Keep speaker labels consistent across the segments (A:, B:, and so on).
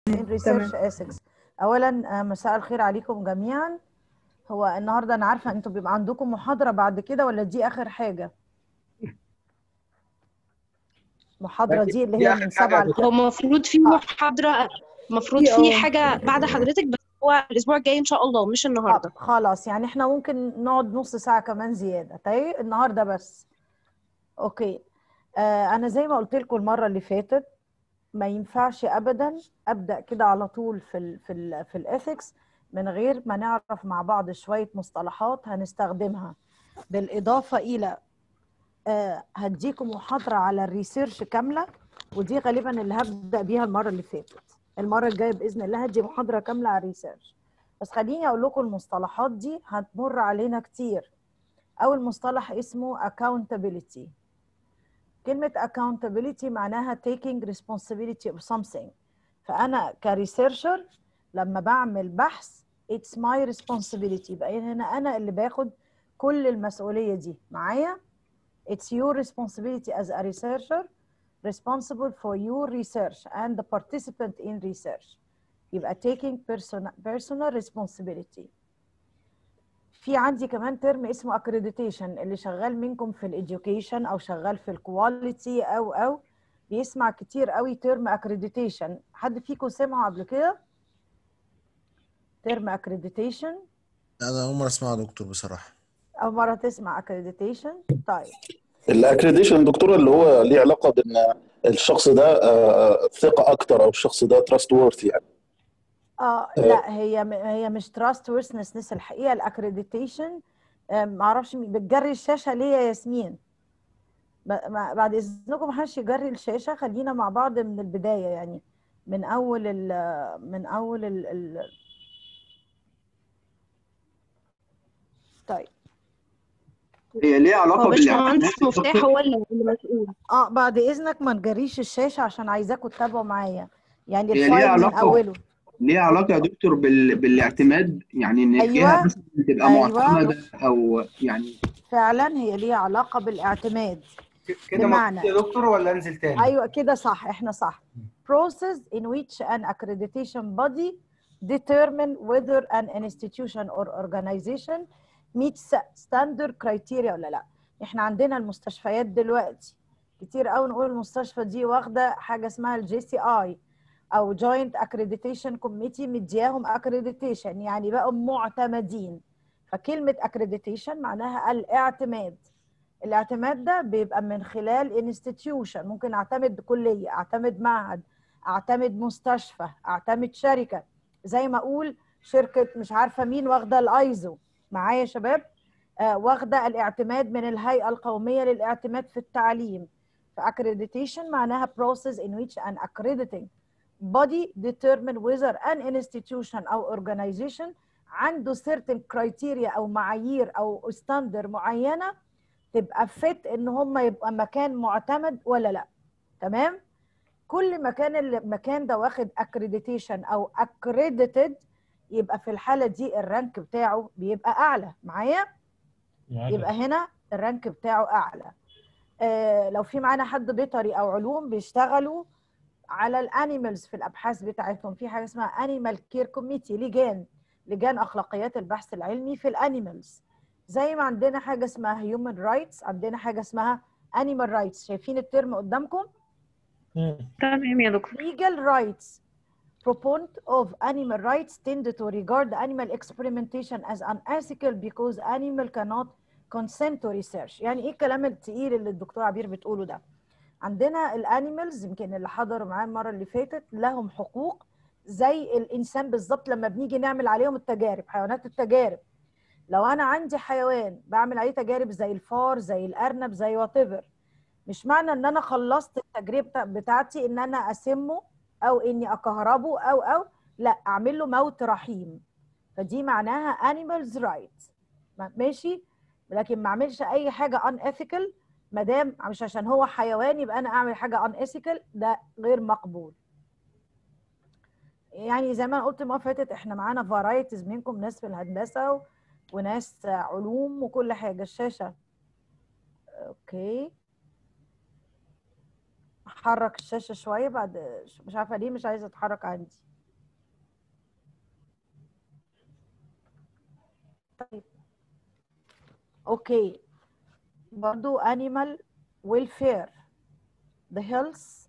A: in research ethics اولا آه، مساء الخير عليكم جميعا هو النهارده انا عارفه انتوا بيبقى عندكم محاضره بعد كده ولا دي اخر حاجه المحاضره دي اللي
B: دي
A: هي
B: آخر
A: من
B: حاجة
A: سبعة
B: يا
A: ل
B: دكتور.
C: هو المفروض في محاضرة المفروض
A: في
C: في
A: اه.
C: حاجة بعد حضرتك بس هو الأسبوع الجاي إن شاء الله مش
A: طب
C: النهاردة
A: خلاص يعني احنا ممكن نقعد نص ساعه كمان زياده طيب النهارده بس اوكي آه انا زي ما قلت لكم المره اللي فاتت ما ينفعش ابدا ابدا كده على طول في ال في ال في الاثكس من غير ما نعرف مع بعض شويه مصطلحات هنستخدمها بالاضافه الى آه هديكم محاضره على الريسيرش كامله ودي غالبا اللي هبدا بيها المره اللي فاتت المره الجايه باذن الله هدي محاضره كامله على الريسيرش بس خليني اقول لكم المصطلحات دي هتمر علينا كتير اول مصطلح اسمه accountability كلمة accountability معناها taking responsibility of something فأنا كريسيرشر لما بعمل بحث it's my responsibility يبقى هنا أنا اللي باخد كل المسؤولية دي معايا it's your responsibility as a researcher responsible for your research and the participant in research يبقى taking personal, personal responsibility في عندي كمان ترم اسمه accreditation اللي شغال منكم في الاديوكيشن او شغال في الكواليتي او او بيسمع كتير قوي ترم accreditation حد فيكم سمعه قبل كده ترم accreditation
D: انا اول مره اسمعها يا دكتور بصراحه
A: اول مره تسمع accreditation طيب
B: الاكريديشن دكتور اللي هو ليه علاقه بان الشخص ده آه، ثقه اكتر او الشخص ده تراست وورث يعني
A: اه لا هي م- هي مش تراست وورثنس الحقيقه الاكريديتيشن ما اعرفش مين- بتجري الشاشه ليه يا ياسمين ب- ما- بعد اذنكم محدش يجري الشاشه خلينا مع بعض من البدايه يعني من اول ال من اول ال ال طيب
E: هي ليها
C: هو
E: علاقة بالاعتماد
C: باشمهندس مفتاح هو اللي اللي مسؤول
A: اه بعد اذنك ما نجريش الشاشه عشان عايزاكم تتابعوا معايا يعني
E: هي ليها
A: الفايل من
E: علاقة
A: اوله
E: ليها علاقة يا دكتور بال... بالاعتماد يعني ان
A: أيوة.
E: جهة مثلا تبقى
A: أيوة.
E: معتمدة او يعني
A: فعلا هي ليها علاقه بالاعتماد
F: كده
A: بمعنى-
F: مظبوط يا دكتور ولا انزل تاني؟
A: ايوه كده صح احنا صح process in which an accreditation body determine whether an institution or organization meets standard criteria ولا لا احنا عندنا المستشفيات دلوقتي كتير قوي نقول المستشفى دي واخده حاجه اسمها الجي سي اي او joint accreditation committee مدياهم accreditation يعني بقوا معتمدين فكلمه accreditation معناها الاعتماد الاعتماد ده بيبقى من خلال انستتيوشن ممكن اعتمد كليه اعتمد معهد اعتمد مستشفى اعتمد شركه زي ما اقول شركه مش عارفه مين واخده الايزو معايا يا شباب آه واخده الاعتماد من الهيئه القوميه للاعتماد في التعليم فاكريديتيشن معناها process in which an accrediting body determine whether an institution او organization عنده certain criteria او معايير او standard معينه تبقى فت ان هم يبقى مكان معتمد ولا لا تمام كل مكان المكان ده واخد اكريديتيشن او اكريديتد يبقى في الحاله دي الرانك بتاعه بيبقى اعلى معايا يبقى هنا الرانك بتاعه اعلى آه لو في معانا حد بيطري او علوم بيشتغلوا على الانيمالز في الابحاث بتاعتهم في حاجه اسمها انيمال كير كوميتي لجان لجان اخلاقيات البحث العلمي في الانيمالز زي ما عندنا حاجه اسمها هيومن رايتس عندنا حاجه اسمها انيمال رايتس شايفين الترم قدامكم
C: تمام يا دكتور
A: legal rights proponent of animal rights tend to regard animal experimentation as unethical because animal cannot consent to research يعني ايه الكلام التقيل اللي الدكتور عبير بتقوله ده عندنا الانيمالز يمكن اللي حضروا معايا المره اللي فاتت لهم حقوق زي الانسان بالظبط لما بنيجي نعمل عليهم التجارب حيوانات التجارب لو انا عندي حيوان بعمل عليه تجارب زي الفار زي الارنب زي وات مش معنى ان انا خلصت التجربه بتاعتي ان انا اسمه او اني اكهربه او او لا اعمل له موت رحيم فدي معناها animals rights ما- ماشي لكن ما اعملش اي حاجه unethical ما دام مش عشان هو حيوان يبقى انا اعمل حاجه unethical ده غير مقبول يعني زي ما أنا قلت المره اللي فاتت احنا معانا فرايتيز منكم ناس في الهندسه و- وناس علوم وكل حاجه الشاشه اوكي احرك الشاشه شويه بعد مش عارفه ليه مش عايزه اتحرك عندي طيب اوكي برضو animal welfare the health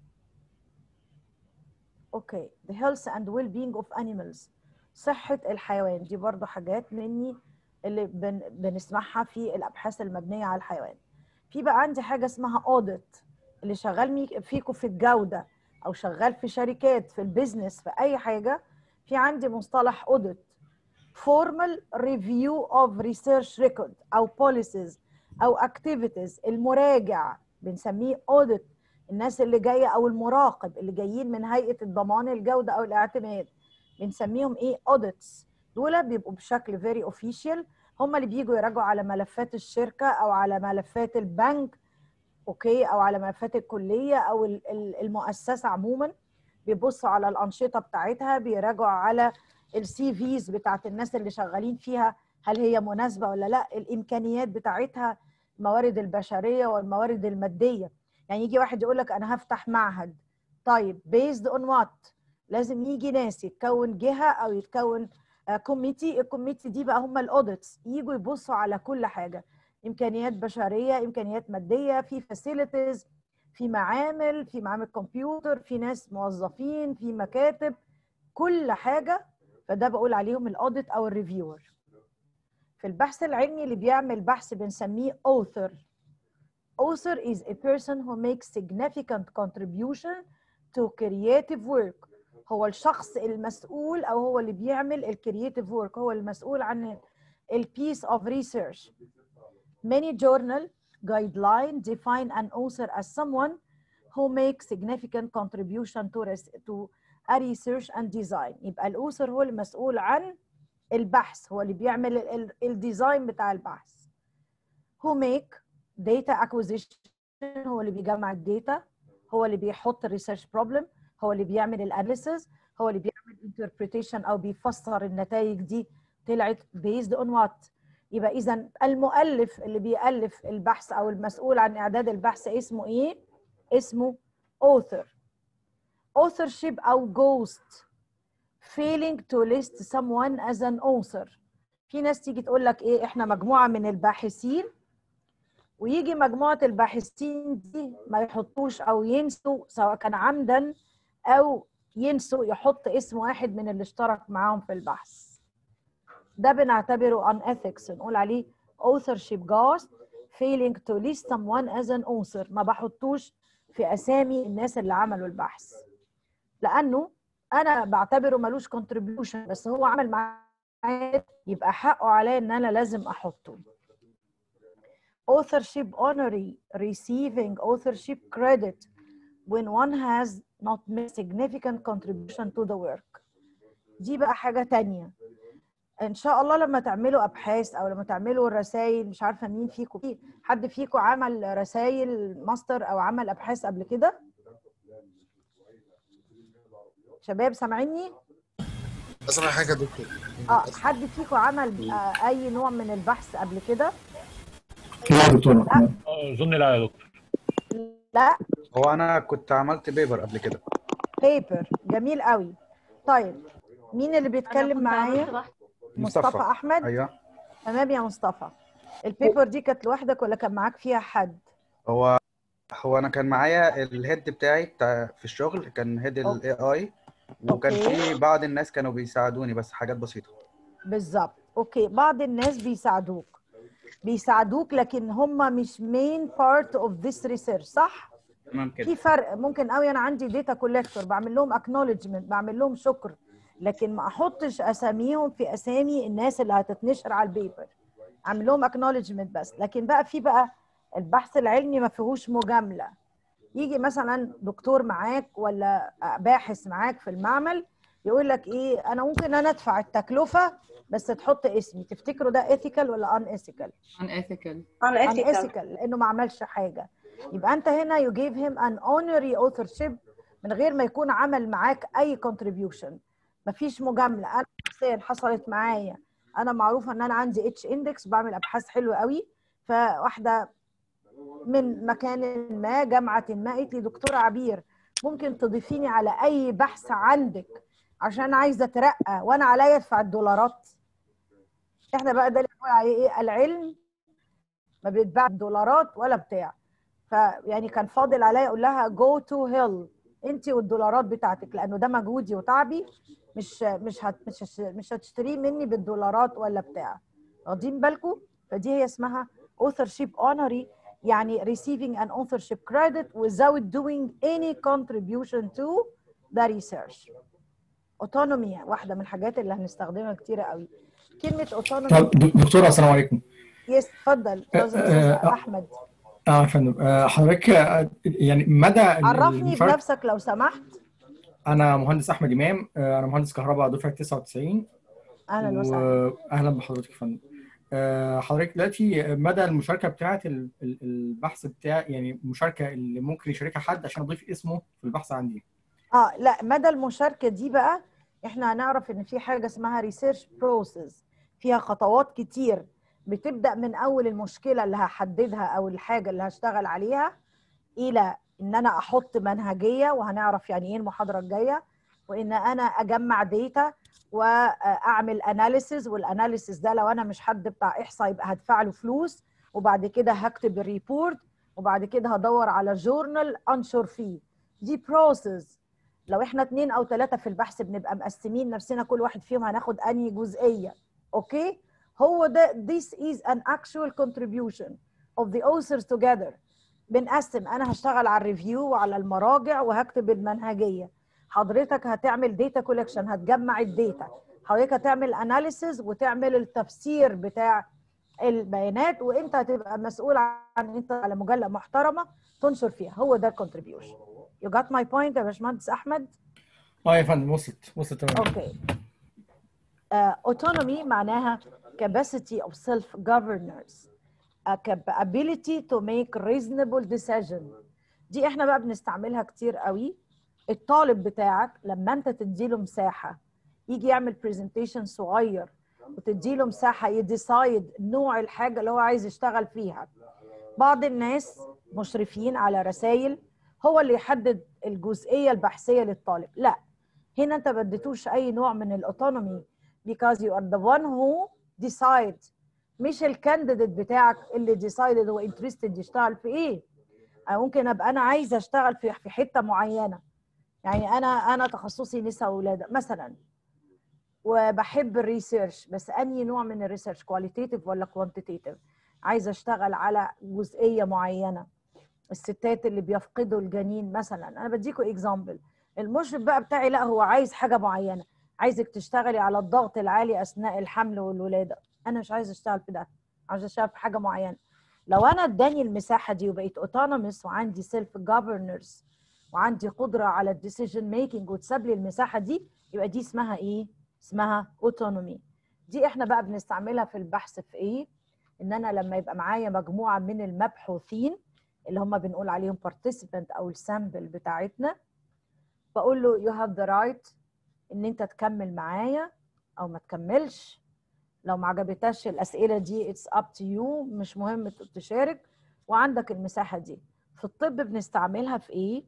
A: اوكي the health and well-being of animals صحة الحيوان دي برضو حاجات مني اللي بن بنسمعها في الابحاث المبنية على الحيوان في بقى عندي حاجة اسمها audit اللي شغال مي- فيكم في الجودة او شغال في شركات في البيزنس في اي حاجة في عندي مصطلح audit formal review of research record او policies او activities المراجع بنسميه audit الناس اللي جايه او المراقب اللي جايين من هيئه الضمان الجوده او الاعتماد بنسميهم ايه audits دول بيبقوا بشكل فيري اوفيشال هم اللي بيجوا يراجعوا على ملفات الشركه او على ملفات البنك اوكي او على ملفات الكليه او ال- ال- المؤسسه عموما بيبصوا على الانشطه بتاعتها بيراجعوا على السي فيز بتاعت الناس اللي شغالين فيها هل هي مناسبه ولا لا الامكانيات بتاعتها الموارد البشريه والموارد الماديه يعني يجي واحد يقول لك انا هفتح معهد طيب بيزد اون وات لازم يجي ناس يتكون جهه او يتكون كوميتي الكوميتي دي بقى هم الاوديتس يجوا يبصوا على كل حاجه امكانيات بشريه امكانيات ماديه في فاسيلتيز في معامل في معامل كمبيوتر في ناس موظفين في مكاتب كل حاجه فده بقول عليهم الاوديت او الريفيور في البحث العلمي اللي بيعمل بحث بنسميه author author is a person who makes significant contribution to creative work هو الشخص المسؤول او هو اللي بيعمل الكرييتيف work هو المسؤول عن ال piece of research many journal guideline define an author as someone who makes significant contribution to res- to a research and design يبقى الاوثر هو المسؤول عن البحث هو اللي بيعمل ال- ال- الديزاين بتاع البحث who make data acquisition هو اللي بيجمع الداتا هو اللي بيحط الريسيرش بروبلم هو اللي بيعمل الاناليسز هو اللي بيعمل interpretation او بيفسر النتائج دي طلعت based on what يبقى اذا المؤلف اللي بيألف البحث او المسؤول عن اعداد البحث اسمه ايه اسمه author authorship او ghost failing to list someone as an author في ناس تيجي تقول لك ايه احنا مجموعه من الباحثين ويجي مجموعه الباحثين دي ما يحطوش او ينسوا سواء كان عمدا او ينسوا يحط اسم واحد من اللي اشترك معاهم في البحث ده بنعتبره unethics نقول عليه authorship ghost failing to list someone as an author ما بحطوش في اسامي الناس اللي عملوا البحث لانه انا بعتبره ملوش contribution بس هو عمل معايا يبقى حقه عليا ان انا لازم احطه authorship honorary receiving authorship credit when one has not made significant contribution to the work دي بقى حاجة تانية ان شاء الله لما تعملوا ابحاث او لما تعملوا رسائل مش عارفة مين فيكم في حد فيكم عمل رسائل ماستر او عمل ابحاث قبل كده شباب سامعيني
D: اسمع حاجه يا دكتور
A: اه حد فيكم عمل آه اي نوع من البحث قبل كده
B: لا يا دكتور
G: اظن لا يا دكتور
A: لا
F: هو انا كنت عملت بيبر قبل كده
A: بيبر جميل قوي طيب مين اللي بيتكلم معايا مصطفى احمد
F: ايوه
A: تمام يا مصطفى البيبر دي كانت لوحدك ولا كان معاك فيها حد
F: هو هو انا كان معايا الهيد بتاعي بتاع في الشغل كان هيد
A: أوكي.
F: الاي اي وكان
A: أوكي.
F: في بعض الناس كانوا بيساعدوني بس حاجات بسيطه
A: بالظبط اوكي بعض الناس بيساعدوك بيساعدوك لكن هم مش مين بارت اوف ذس ريسيرش صح
F: تمام
A: في
F: كده
A: فرق ممكن قوي انا عندي داتا كولكتور بعمل لهم اكنولجمنت بعمل لهم شكر لكن ما احطش اساميهم في اسامي الناس اللي هتتنشر على البيبر اعمل لهم اكنولجمنت بس لكن بقى في بقى البحث العلمي ما فيهوش مجامله يجي مثلا دكتور معاك ولا باحث معاك في المعمل يقول لك ايه انا ممكن انا ادفع التكلفه بس تحط اسمي تفتكروا ده ethical ولا ان ethical
H: unethical
A: unethical لانه ما عملش حاجه يبقى انت هنا you gave him an honorary authorship من غير ما يكون عمل معاك اي contribution مفيش مجامله انا شخصيا حصلت معايا انا معروفه ان انا عندي اتش اندكس بعمل ابحاث حلوه قوي فواحده من مكان ما جامعه ما قالت لي دكتوره عبير ممكن تضيفيني على اي بحث عندك عشان عايزه اترقى وانا عليا ادفع الدولارات احنا بقى ده اللي بنقول عليه ايه العلم ما بيتباع بدولارات ولا بتاع فيعني كان فاضل عليا اقول لها جو تو هيل انت والدولارات بتاعتك لانه ده مجهودي وتعبي مش مش هت مش هش- مش هتشتريه مني بالدولارات ولا بتاع واخدين بالكم فدي هي اسمها authorship honorary يعني receiving an authorship credit without doing any contribution to the research autonomy واحده من الحاجات اللي هنستخدمها كتير قوي كلمه
H: طب
A: autonomy
H: د- دكتورة السلام عليكم
A: يس اتفضل استاذ
H: آه،
A: أستاذ
H: آه،
A: احمد
H: اه يا فندم آه، حضرتك آه، يعني مدى
A: عرفني
H: المشاركة
A: بنفسك لو سمحت
H: انا مهندس احمد امام آه، انا مهندس كهرباء دفعة 99
A: اهلا وسهلا
H: واهلا بحضرتك يا فندم آه، حضرتك دلوقتي مدى المشاركة بتاعة ال- ال- البحث بتاع يعني المشاركة اللي ممكن يشاركها حد عشان اضيف اسمه في البحث عندي
A: اه لا مدى المشاركه دي بقى احنا هنعرف ان في حاجه اسمها ريسيرش بروسيس فيها خطوات كتير بتبدا من اول المشكله اللي هحددها او الحاجه اللي هشتغل عليها الى ان انا احط منهجيه وهنعرف يعني ايه المحاضره الجايه وان انا اجمع داتا واعمل اناليسز والاناليسز ده لو انا مش حد بتاع احصاء يبقى هدفع له فلوس وبعد كده هكتب الريبورت وبعد كده هدور على جورنال انشر فيه دي بروسيس لو احنا اتنين او ثلاثه في البحث بنبقى مقسمين نفسنا كل واحد فيهم هناخد انهي جزئيه اوكي هو ده this is an actual contribution of the authors together بنقسم انا هشتغل على الريفيو وعلى المراجع وهكتب المنهجيه حضرتك هتعمل داتا كولكشن هتجمع الداتا حضرتك هتعمل اناليسز وتعمل التفسير بتاع البيانات وانت هتبقى مسؤول عن انت على مجله محترمه تنشر فيها هو ده الكونتريبيوشن You got my point يا باشمهندس احمد
H: اه يا فندم وصلت وصلت تمام
A: اوكي uh, autonomy معناها capacity of self governance a capability to make reasonable decision دي احنا بقى بنستعملها كتير قوي الطالب بتاعك لما انت تديله مساحه يجي يعمل برزنتيشن صغير وتديله مساحه يديسايد نوع الحاجه اللي هو عايز يشتغل فيها بعض الناس مشرفين على رسائل هو اللي يحدد الجزئيه البحثيه للطالب لا هنا انت ما اديتوش اي نوع من الاوتونومي because you are the one who decide مش الكانديديت بتاعك اللي decided هو interested يشتغل في ايه أو ممكن ابقى انا عايزه اشتغل في في حته معينه يعني انا انا تخصصي نساء وولاده مثلا وبحب الريسيرش بس انهي نوع من الريسيرش كواليتيتيف ولا كوانتيتيف عايزه اشتغل على جزئيه معينه الستات اللي بيفقدوا الجنين مثلا انا بديكوا اكزامبل المشرف بقى بتاعي لا هو عايز حاجه معينه عايزك تشتغلي على الضغط العالي اثناء الحمل والولاده انا مش عايزه اشتغل في ده عايزه اشتغل في حاجه معينه لو انا اداني المساحه دي وبقيت اوتونومس وعندي سيلف جوفرنرز وعندي قدره على الديسيجن ميكنج وتساب لي المساحه دي يبقى دي اسمها ايه اسمها اوتونومي دي احنا بقى بنستعملها في البحث في ايه ان انا لما يبقى معايا مجموعه من المبحوثين اللي هم بنقول عليهم participant او السامبل بتاعتنا بقول له you have the right ان انت تكمل معايا او ما تكملش لو ما عجبتكش الاسئله دي it's up to you مش مهم تشارك وعندك المساحه دي في الطب بنستعملها في ايه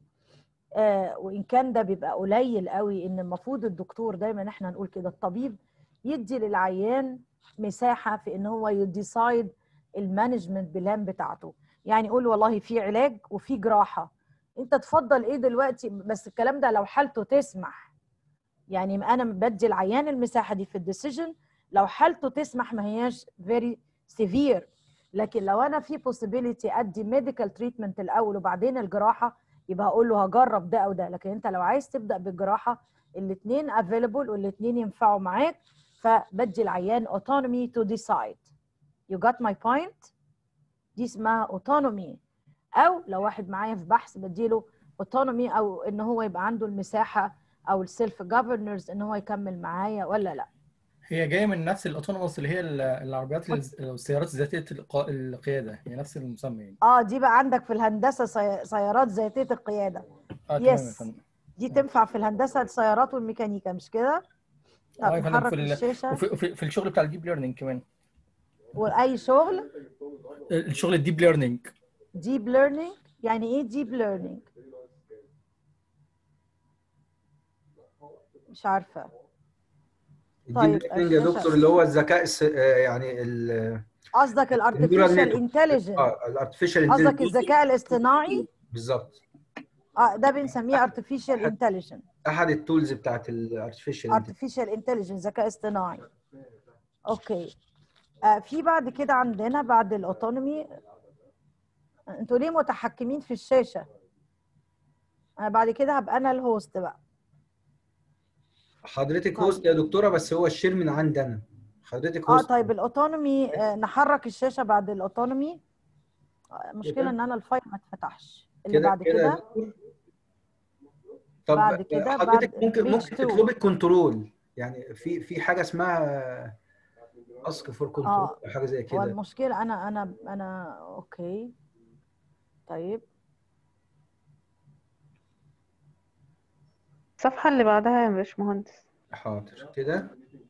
A: آه وان كان ده بيبقى قليل قوي ان المفروض الدكتور دايما احنا نقول كده الطبيب يدي للعيان مساحه في ان هو يديسايد المانجمنت بلان بتاعته يعني يقول والله في علاج وفي جراحه انت تفضل ايه دلوقتي بس الكلام ده لو حالته تسمح يعني انا بدي العيان المساحه دي في الديسيجن لو حالته تسمح ما هياش فيري سيفير لكن لو انا في possibility ادي ميديكال تريتمنت الاول وبعدين الجراحه يبقى اقول له هجرب ده او ده لكن انت لو عايز تبدا بالجراحه الاثنين افيلبل والاثنين ينفعوا معاك فبدي العيان autonomy to decide you got my point دي اسمها autonomy او لو واحد معايا في بحث بديله autonomy او ان هو يبقى عنده المساحه او السيلف جوفرنرز ان هو يكمل معايا ولا لا
H: هي جايه من نفس الاوتونوموس اللي هي ال- العربيات الز- السيارات ذاتيه الق- القياده هي نفس المسمى يعني
A: اه دي بقى عندك في الهندسه سي- سيارات ذاتيه القياده
H: اه تمام يا
A: يس
H: فندم
A: دي تنفع في الهندسه السيارات والميكانيكا مش كده؟ طب
H: اه يا فندم
A: نحرك
H: في ال-
A: الشاشه
H: وفي, وفي, في الشغل بتاع الديب ليرنينج كمان
A: واي شغل
H: الشغل الديب ليرنينج
A: ديب ليرنينج يعني ايه ديب ليرنينج؟ مش عارفه
F: الديب
A: طيب
F: ليرنينج يا
A: الشاشة
F: دكتور اللي هو الذكاء الس... آه، يعني ال
A: قصدك
F: النيورال
A: الارتفيشال
F: نتورك
A: انتليجنس
F: اه الارتفيشال
A: قصدك الذكاء الاصطناعي
F: بالظبط
A: اه ده بنسميه artificial intelligence
F: احد التولز بتاعت الارتفيشال
A: artificial intelligence ذكاء اصطناعي اوكي آه في بعد كده عندنا بعد الاوتونومي انتوا ليه متحكمين في الشاشه انا بعد كده هبقى انا الهوست بقى
F: حضرتك
A: طيب.
F: هوست يا دكتوره بس هو الشير من عندي انا حضرتك
A: اه
F: هوست
A: طيب الاوتونومي آه نحرك الشاشه بعد الاوتونومي آه، المشكله
F: كده.
A: ان انا الفايل ما اتفتحش اللي
F: كده
A: بعد
F: كده يا
A: كده
F: دكتور طب
A: بعد كده
F: حضرتك
A: بعد
F: ممكن
A: page
F: ممكن
A: two.
F: تطلبي الكنترول يعني في في حاجه اسمها اسك فور كنترول
A: آه.
F: او حاجه زي
A: هو
F: كده
A: المشكله انا انا انا اوكي طيب
I: الصفحة اللي بعدها يا باشمهندس
F: حاضر كده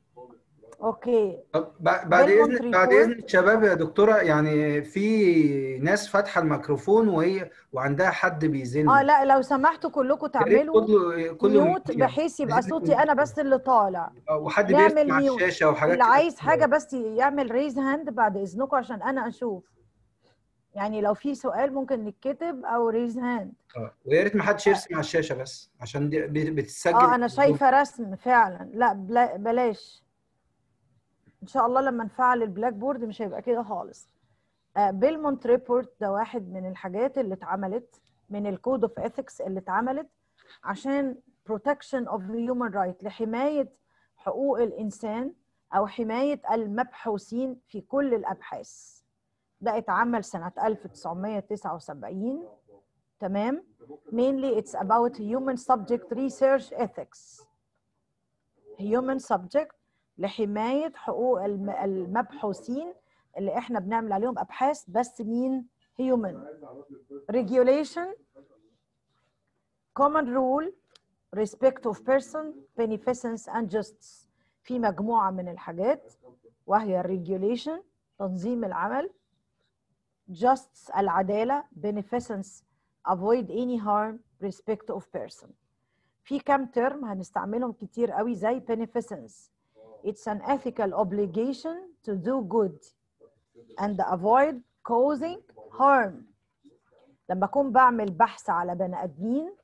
A: اوكي
F: طب بع- بعد
A: بيلمونت
F: اذن بعد
A: ريبورت.
F: اذن الشباب يا دكتوره يعني في ناس فاتحه الميكروفون وهي وعندها حد بيزن
A: اه لا لو سمحتوا كلكم
F: يا ريت
A: تعملوا
F: كله كله
A: ميوت
F: يعني.
A: بحيث يبقى
F: عايزين
A: صوتي
F: نكون-
A: انا بس اللي طالع
F: آه، وحد
A: نعمل
F: بيرسم على
A: ميوت.
F: الشاشه وحاجات
A: اللي
F: كده.
A: عايز حاجه بس يعمل ريز هاند بعد اذنكم عشان انا اشوف يعني لو في سؤال ممكن نتكتب او ريز هاند
F: اه ويا ريت ما حدش يرسم على الشاشه بس عشان دي بي- بتتسجل
A: اه انا شايفه رسم فعلا لا بلا بلاش ان شاء الله لما نفعل البلاك بورد مش هيبقى كده خالص آه بيلمونت ريبورت ده واحد من الحاجات اللي اتعملت من الكود اوف اثكس اللي اتعملت عشان protection of human right لحمايه حقوق الانسان او حمايه المبحوثين في كل الابحاث ده اتعمل سنه 1979 تمام mainly it's about human subject research ethics human subject لحماية حقوق الم- المبحوثين اللي احنا بنعمل عليهم ابحاث بس مين human regulation common rule respect of person beneficence and justice في مجموعة من الحاجات وهي regulation تنظيم العمل justice العدالة beneficence avoid any harm respect of person في كام ترم هنستعملهم كتير قوي زي beneficence it's an ethical obligation to do good and avoid causing harm لما اكون بعمل بحث على بني ادمين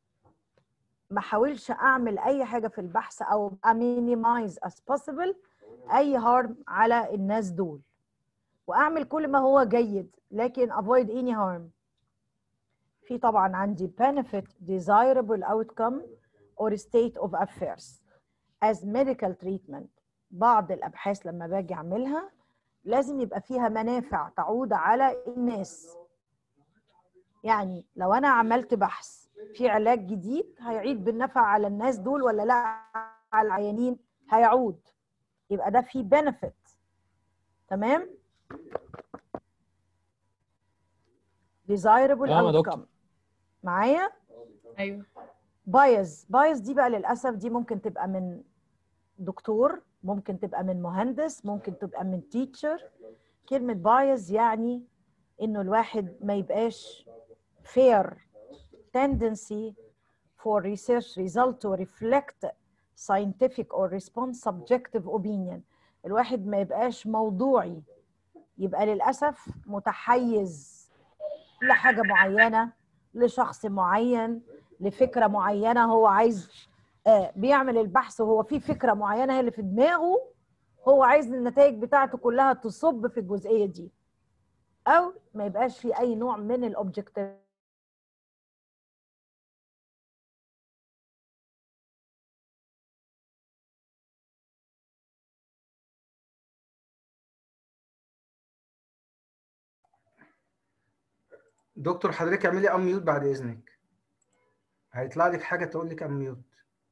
A: ما احاولش اعمل اي حاجه في البحث او minimize as possible اي harm على الناس دول واعمل كل ما هو جيد لكن avoid any harm في طبعا عندي benefit desirable outcome or state of affairs as medical treatment بعض الابحاث لما باجي اعملها لازم يبقى فيها منافع تعود على الناس يعني لو انا عملت بحث في علاج جديد هيعيد بالنفع على الناس دول ولا لا على العيانين هيعود يبقى ده فيه benefit تمام desirable
G: تمام يا دكتور.
A: outcome معايا
I: ايوه
A: بايز بايز دي بقى للاسف دي ممكن تبقى من دكتور ممكن تبقى من مهندس ممكن تبقى من تيتشر كلمة بايز يعني انه الواحد ما يبقاش fair tendency for research result to reflect scientific or response subjective opinion الواحد ما يبقاش موضوعي يبقى للأسف متحيز لحاجة معينة لشخص معين لفكرة معينة هو عايز آه، بيعمل البحث وهو في فكرة معينة هي اللي في دماغه هو عايز النتائج بتاعته كلها تصب في الجزئية دي أو ما يبقاش في أي نوع من الأوبجكتيف
F: دكتور حضرتك اعملي ام ميوت بعد اذنك هيطلع لك حاجه تقول لك ام ميوت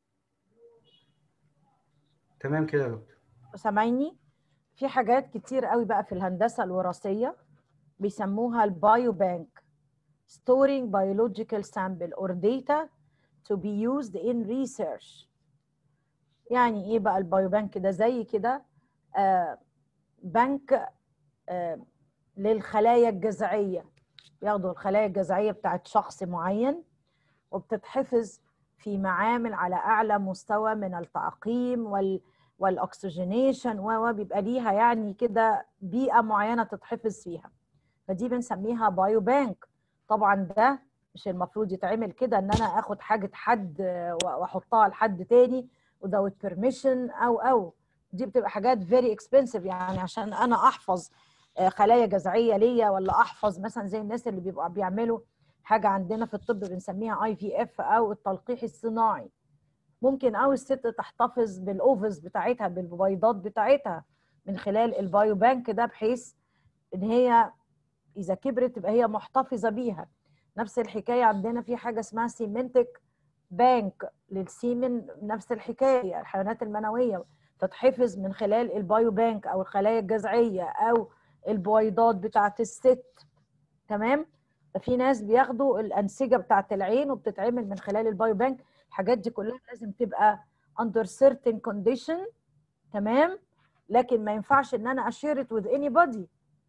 F: تمام كده يا دكتور
A: سامعيني في حاجات كتير قوي بقى في الهندسة الوراثية بيسموها البايو بانك storing biological sample or data to be used in research يعني ايه بقى البايو بانك ده زي كده آه بنك آه للخلايا الجذعية بياخدوا الخلايا الجذعية بتاعت شخص معين وبتتحفظ في معامل على أعلى مستوى من التعقيم وال والاكسجينيشن و و بيبقى ليها يعني كده بيئه معينه تتحفظ فيها فدي بنسميها بايو بانك طبعا ده مش المفروض يتعمل كده ان انا اخد حاجه حد آه، واحطها لحد تاني without permission او او دي بتبقى حاجات very expensive يعني عشان انا احفظ آه، خلايا جذعيه ليا ولا احفظ مثلا زي الناس اللي بيبقوا بيعملوا حاجه عندنا في الطب بنسميها اي في اف او التلقيح الصناعي ممكن او الست تحتفظ بالاوفز بتاعتها بالبيضات بتاعتها من خلال البايو بانك ده بحيث ان هي اذا كبرت تبقى هي محتفظه بيها نفس الحكايه عندنا في حاجه اسمها سيمنتك بانك للسيمن نفس الحكايه الحيوانات المنويه تتحفظ من خلال البايو بانك او الخلايا الجذعيه او البويضات بتاعت الست تمام في ناس بياخدوا الانسجه بتاعت العين وبتتعمل من خلال البايو بانك الحاجات دي كلها لازم تبقى under certain condition تمام لكن ما ينفعش ان انا اشير it with anybody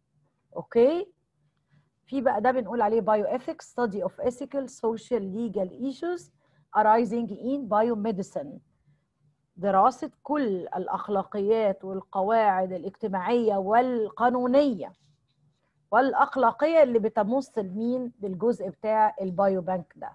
A: اوكي في بقى ده بنقول عليه bioethics study of ethical social legal issues arising in biomedicine دراسة كل الأخلاقيات والقواعد الاجتماعية والقانونية والأخلاقية اللي بتمس لمين للجزء بتاع البايو بانك ده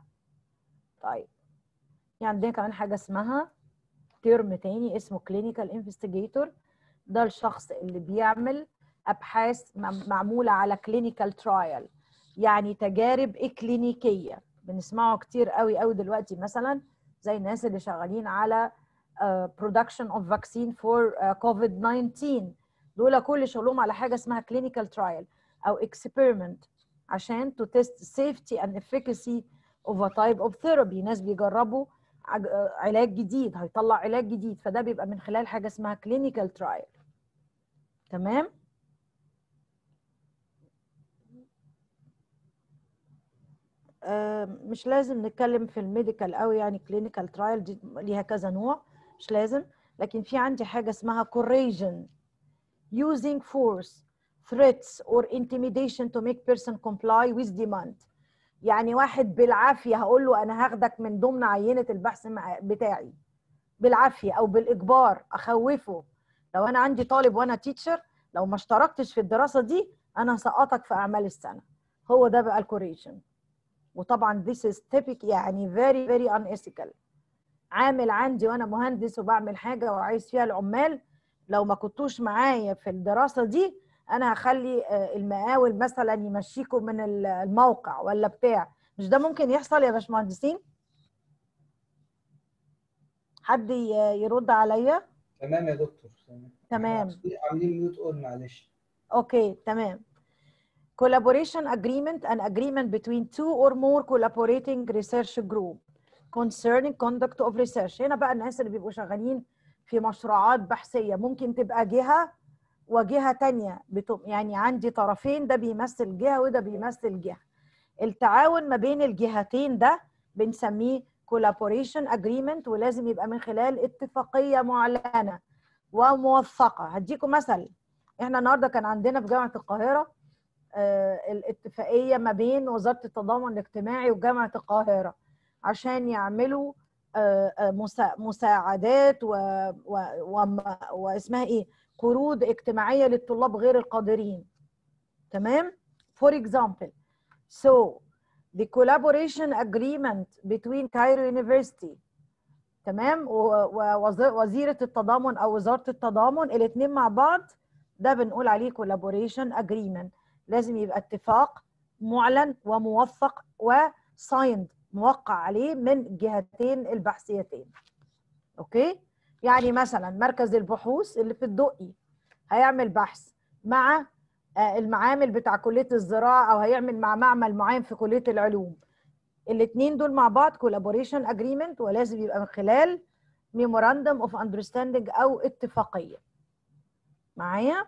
A: طيب في عندنا كمان حاجة اسمها ترم تاني اسمه clinical investigator ده الشخص اللي بيعمل أبحاث مع- معمولة على clinical trial يعني تجارب إكلينيكية بنسمعه كتير قوي قوي دلوقتي مثلا زي الناس اللي شغالين على uh, production of vaccine for uh, COVID-19 دول كل شغلهم على حاجة اسمها clinical trial أو experiment عشان to test safety and efficacy of a type of therapy ناس بيجربوا عج- آه، علاج جديد هيطلع علاج جديد فده بيبقى من خلال حاجة اسمها clinical trial تمام آه، مش لازم نتكلم في الميديكال قوي يعني كلينيكال ترايل دي ليها كذا نوع مش لازم لكن في عندي حاجه اسمها coercion using force threats or intimidation to make person comply with demand يعني واحد بالعافيه هقول له انا هاخدك من ضمن عينه البحث مع- بتاعي بالعافيه او بالاجبار اخوفه لو انا عندي طالب وانا تيتشر لو ما اشتركتش في الدراسه دي انا هسقطك في اعمال السنه هو ده بقى الكوريشن وطبعا this is typical يعني very very unethical عامل عندي وانا مهندس وبعمل حاجه وعايز فيها العمال لو ما كنتوش معايا في الدراسه دي انا هخلي آه، المقاول مثلا يمشيكم من ال- الموقع ولا بتاع مش ده ممكن يحصل يا باشمهندسين حد ي- يرد عليا
F: تمام يا دكتور تمام
A: تمام
F: إحنا عاملين ميوت اون معلش
A: اوكي تمام collaboration agreement an agreement between two or more collaborating research group concerning conduct of research هنا بقى الناس اللي بيبقوا شغالين في مشروعات بحثية ممكن تبقى جهة وجهة تانية بتم يعني عندي طرفين ده بيمثل جهة وده بيمثل جهة التعاون ما بين الجهتين ده بنسميه collaboration agreement ولازم يبقى من خلال اتفاقية معلنة وموثقة هديكم مثل احنا النهارده كان عندنا في جامعة القاهرة آه، الاتفاقية ما بين وزارة التضامن الاجتماعي وجامعة القاهرة عشان يعملوا آه، آه، مسا- مساعدات و... و... و... واسمها ايه قروض اجتماعية للطلاب غير القادرين تمام for example so the collaboration agreement between Cairo University تمام ووزيرة التضامن او وزارة التضامن الاثنين مع بعض ده بنقول عليه collaboration agreement لازم يبقى اتفاق معلن وموثق وسايند موقع عليه من الجهتين البحثيتين اوكي يعني مثلا مركز البحوث اللي في الدقي هيعمل بحث مع آه، المعامل بتاع كليه الزراعه او هيعمل مع معمل معين في كليه العلوم الاثنين دول مع بعض collaboration agreement ولازم يبقى من خلال memorandum of understanding او اتفاقيه معايا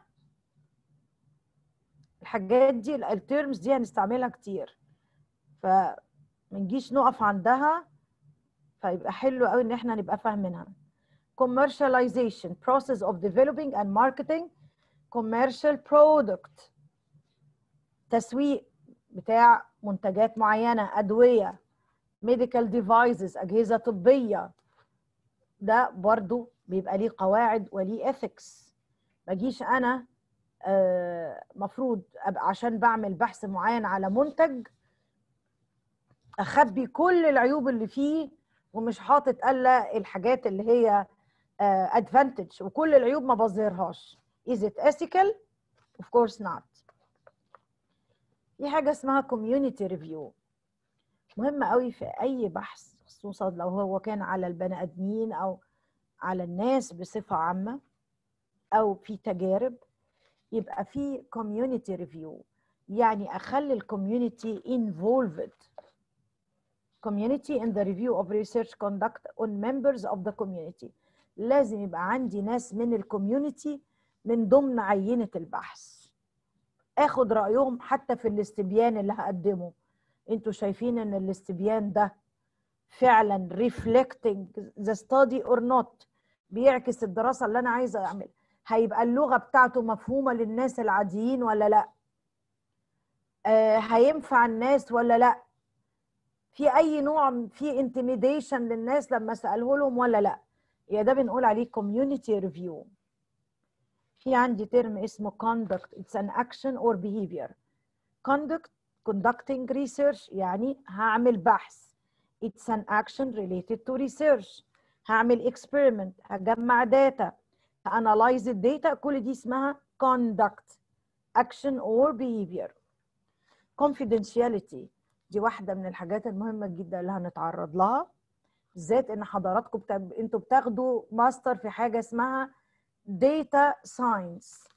A: الحاجات دي التيرمز دي هنستعملها كتير ف ما نجيش نقف عندها فيبقى حلو قوي ان احنا نبقى فاهمينها commercialization process of developing and marketing commercial product تسويق بتاع منتجات معينة أدوية medical devices أجهزة طبية ده برضو بيبقى ليه قواعد وليه ethics ما اجيش انا آه، مفروض ابقى عشان بعمل بحث معين على منتج اخبي كل العيوب اللي فيه ومش حاطط الا الحاجات اللي هي ادفانتج وكل العيوب ما بظهرهاش is it ethical of course not في حاجه اسمها community review مهمه قوي في اي بحث خصوصا لو هو كان على البني ادمين او على الناس بصفه عامه او في تجارب يبقى في community review يعني اخلي الكوميونتي involved community in the review of research conduct on members of the community لازم يبقى عندي ناس من الكوميونتي من ضمن عينة البحث اخد رأيهم حتى في الاستبيان اللي هقدمه انتوا شايفين ان الاستبيان ده فعلا reflecting the study or not بيعكس الدراسة اللي انا عايزة اعمل هيبقى اللغة بتاعته مفهومة للناس العاديين ولا لا آه هينفع الناس ولا لا في اي نوع في انتميديشن للناس لما اساله لهم ولا لا يا ده بنقول عليه community review في عندي ترم اسمه conduct it's an action or behavior conduct conducting research يعني هعمل بحث it's an action related to research هعمل experiment هجمع data هanalyze الداتا كل دي اسمها conduct action or behavior confidentiality دي واحدة من الحاجات المهمة جدا اللي هنتعرض لها بالذات ان حضراتكم بتا... انتوا بتاخدوا ماستر في حاجة اسمها data science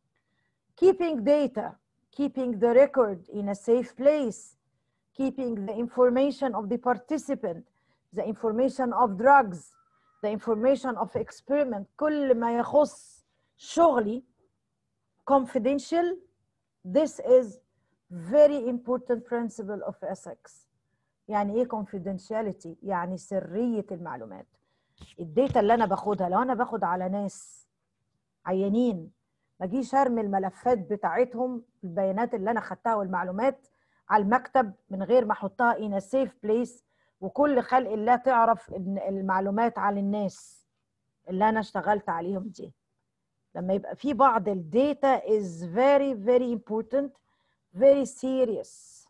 A: keeping data keeping the record in a safe place keeping the information of the participant the information of drugs the information of experiment كل ما يخص شغلي confidential this is very important principle of ethics يعني ايه confidentiality يعني سرية المعلومات الداتا اللي انا باخدها لو انا باخد على ناس عيانين ما اجيش ارمي الملفات بتاعتهم البيانات اللي انا خدتها والمعلومات على المكتب من غير ما احطها in a safe place وكل خلق الله تعرف إن المعلومات عن الناس اللي انا اشتغلت عليهم دي لما يبقى في بعض الداتا is very very important very serious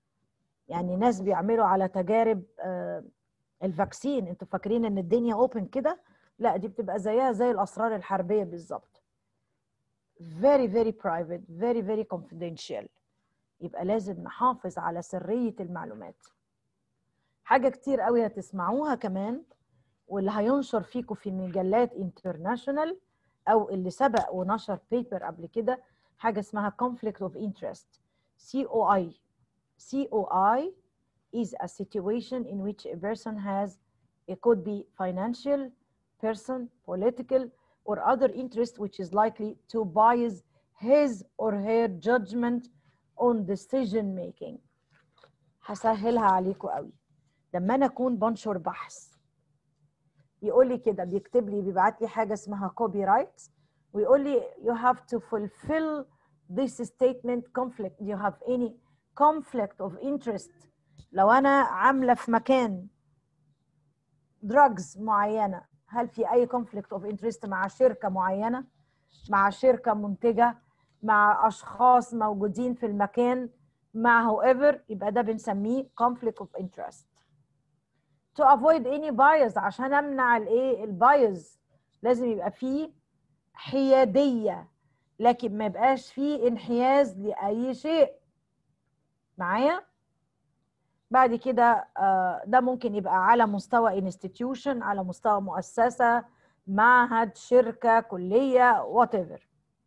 A: يعني ناس بيعملوا على تجارب آه، الفاكسين انتوا فاكرين ان الدنيا اوبن كده لا دي بتبقى زيها زي الاسرار الحربيه بالظبط very very private very very confidential يبقى لازم نحافظ على سريه المعلومات حاجه كتير قوي هتسمعوها كمان واللي هينشر فيكم في مجلات انترناشونال او اللي سبق ونشر بيبر قبل كده حاجه اسمها conflict of interest COI COI is a situation in which a person has it could be financial person political or other interest which is likely to bias his or her judgment on decision making هسهلها عليكم قوي لما انا اكون بنشر بحث يقول لي كده بيكتب لي بيبعت لي حاجه اسمها كوبي رايت ويقول لي you have to fulfill this statement conflict you have any conflict of interest لو انا عامله في مكان drugs معينه هل في اي conflict of interest مع شركه معينه مع شركه منتجه مع اشخاص موجودين في المكان مع whoever يبقى ده بنسميه conflict of interest to avoid any bias عشان امنع الايه البايز لازم يبقى فيه حياديه لكن ما يبقاش فيه انحياز لاي شيء معايا بعد كده آه، ده ممكن يبقى على مستوى انستتيوشن على مستوى مؤسسه معهد شركه كليه whatever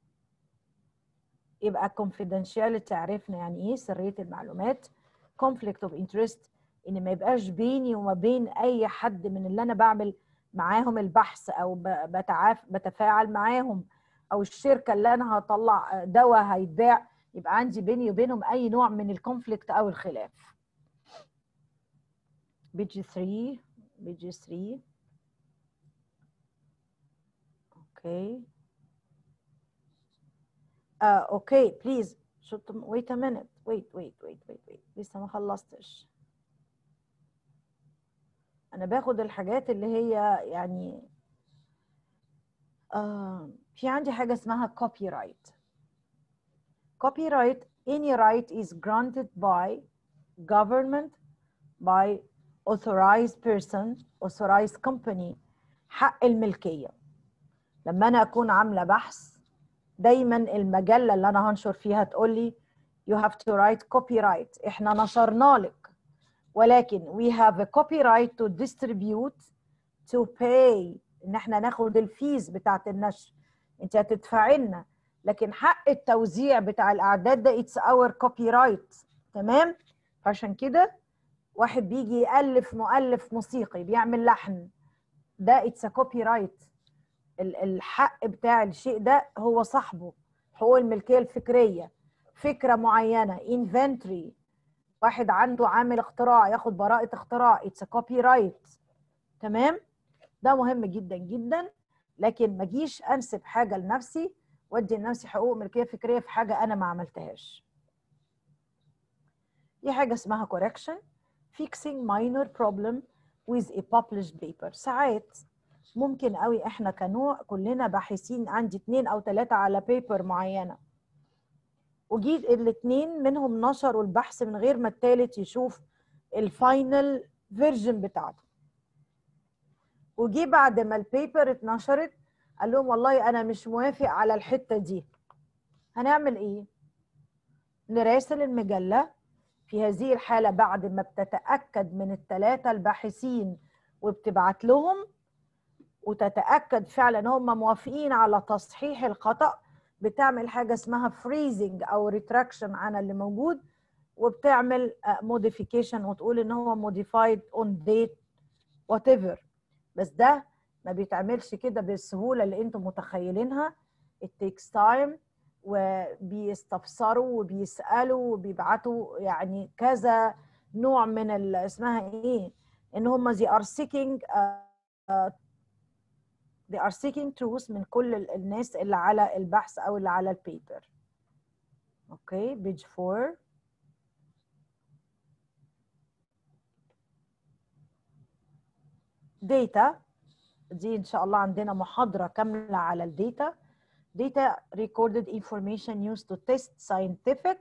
A: يبقى confidentiality عرفنا يعني ايه سريه المعلومات conflict of interest ان ما يبقاش بيني وما بين اي حد من اللي انا بعمل معاهم البحث او ب- بتعاف بتفاعل معاهم او الشركه اللي انا هطلع دواء هيتباع يبقى عندي بيني وبينهم اي نوع من الكونفليكت او الخلاف بيج 3 بيج 3 اوكي آه اوكي بليز شوت ويت ا مينيت ويت ويت ويت ويت ويت لسه ما خلصتش انا باخد الحاجات اللي هي يعني آه في عندي حاجة اسمها copyright copyright any right is granted by government by authorized person authorized company حق الملكية لما أنا أكون عاملة بحث دايما المجلة اللي أنا هنشر فيها تقول لي you have to write copyright احنا نشرنا لك ولكن we have a copyright to distribute to pay ان احنا ناخد الفيز بتاعت النشر انت هتدفعي لنا لكن حق التوزيع بتاع الاعداد ده it's our copyright تمام عشان كده واحد بيجي يألف مؤلف موسيقي بيعمل لحن ده it's a copyright ال- الحق بتاع الشيء ده هو صاحبه حقوق الملكية الفكرية فكرة معينة inventory واحد عنده عامل اختراع ياخد براءة اختراع it's a copyright تمام ده مهم جدا جدا لكن ما اجيش انسب حاجة لنفسي وادي لنفسي حقوق ملكية فكرية في حاجة انا ما عملتهاش دي حاجة اسمها correction fixing minor problem with a published paper ساعات ممكن قوي احنا كنوع كلنا باحثين عندي اتنين او تلاتة على بيبر معينة وجيت الاتنين منهم نشروا البحث من غير ما التالت يشوف الفاينل فيرجن بتاعته وجي بعد ما البيبر اتنشرت قال لهم والله انا مش موافق على الحتة دي هنعمل ايه نراسل المجلة في هذه الحالة بعد ما بتتأكد من الثلاثة الباحثين وبتبعت لهم وتتأكد فعلا هم موافقين على تصحيح الخطأ بتعمل حاجة اسمها فريزنج أو ريتراكشن عن اللي موجود وبتعمل موديفيكيشن وتقول إن هو modified on date whatever بس ده ما بيتعملش كده بالسهولة اللي انتم متخيلينها it takes time وبيستفسروا وبيسألوا وبيبعتوا يعني كذا نوع من ال- اسمها ايه ان هم they are seeking uh, uh, they are seeking truth من كل ال- الناس اللي على البحث او اللي على البيبر اوكي بيج 4 data دي ان شاء الله عندنا محاضرة كاملة على الداتا data recorded information used to test scientific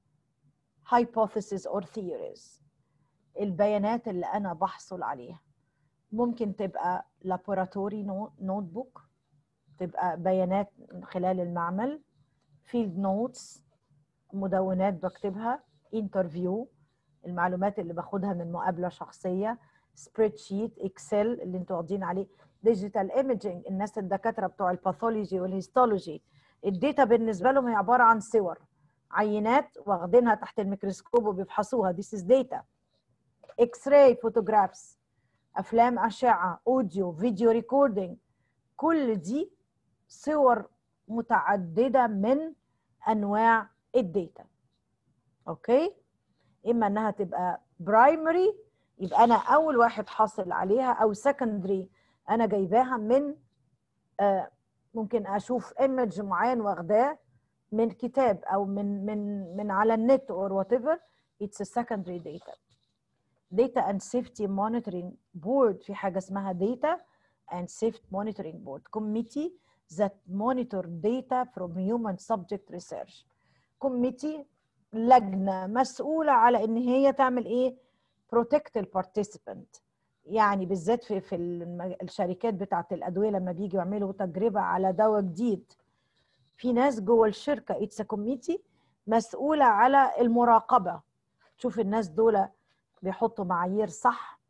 A: hypothesis or theories البيانات اللي انا بحصل عليها ممكن تبقى laboratory notebook تبقى بيانات من خلال المعمل field notes مدونات بكتبها interview المعلومات اللي باخدها من مقابلة شخصية سبريد شيت اكسل اللي انتوا واخدين عليه ديجيتال ايميجينج الناس الدكاتره بتوع الباثولوجي والهيستولوجي الداتا بالنسبه لهم هي عباره عن صور عينات واخدينها تحت الميكروسكوب وبيفحصوها this is data اكس راي فوتوغرافز افلام اشعه اوديو فيديو ريكوردينج كل دي صور متعدده من انواع الداتا اوكي اما انها تبقى برايمري يبقى انا اول واحد حاصل عليها او سكندري انا جايباها من آه ممكن اشوف ايمج معين واخداه من كتاب او من من من على النت اور وات ايفر اتس secondary data data and safety monitoring board في حاجه اسمها data and safety monitoring board committee that monitor data from human subject research committee لجنه مسؤوله على ان هي تعمل ايه protect البارتيسيبنت يعني بالذات في في الم- الشركات بتاعه الادويه لما بيجوا يعملوا تجربه على دواء جديد في ناس جوه الشركه اتس كوميتي مسؤوله على المراقبه تشوف الناس دول بيحطوا معايير صح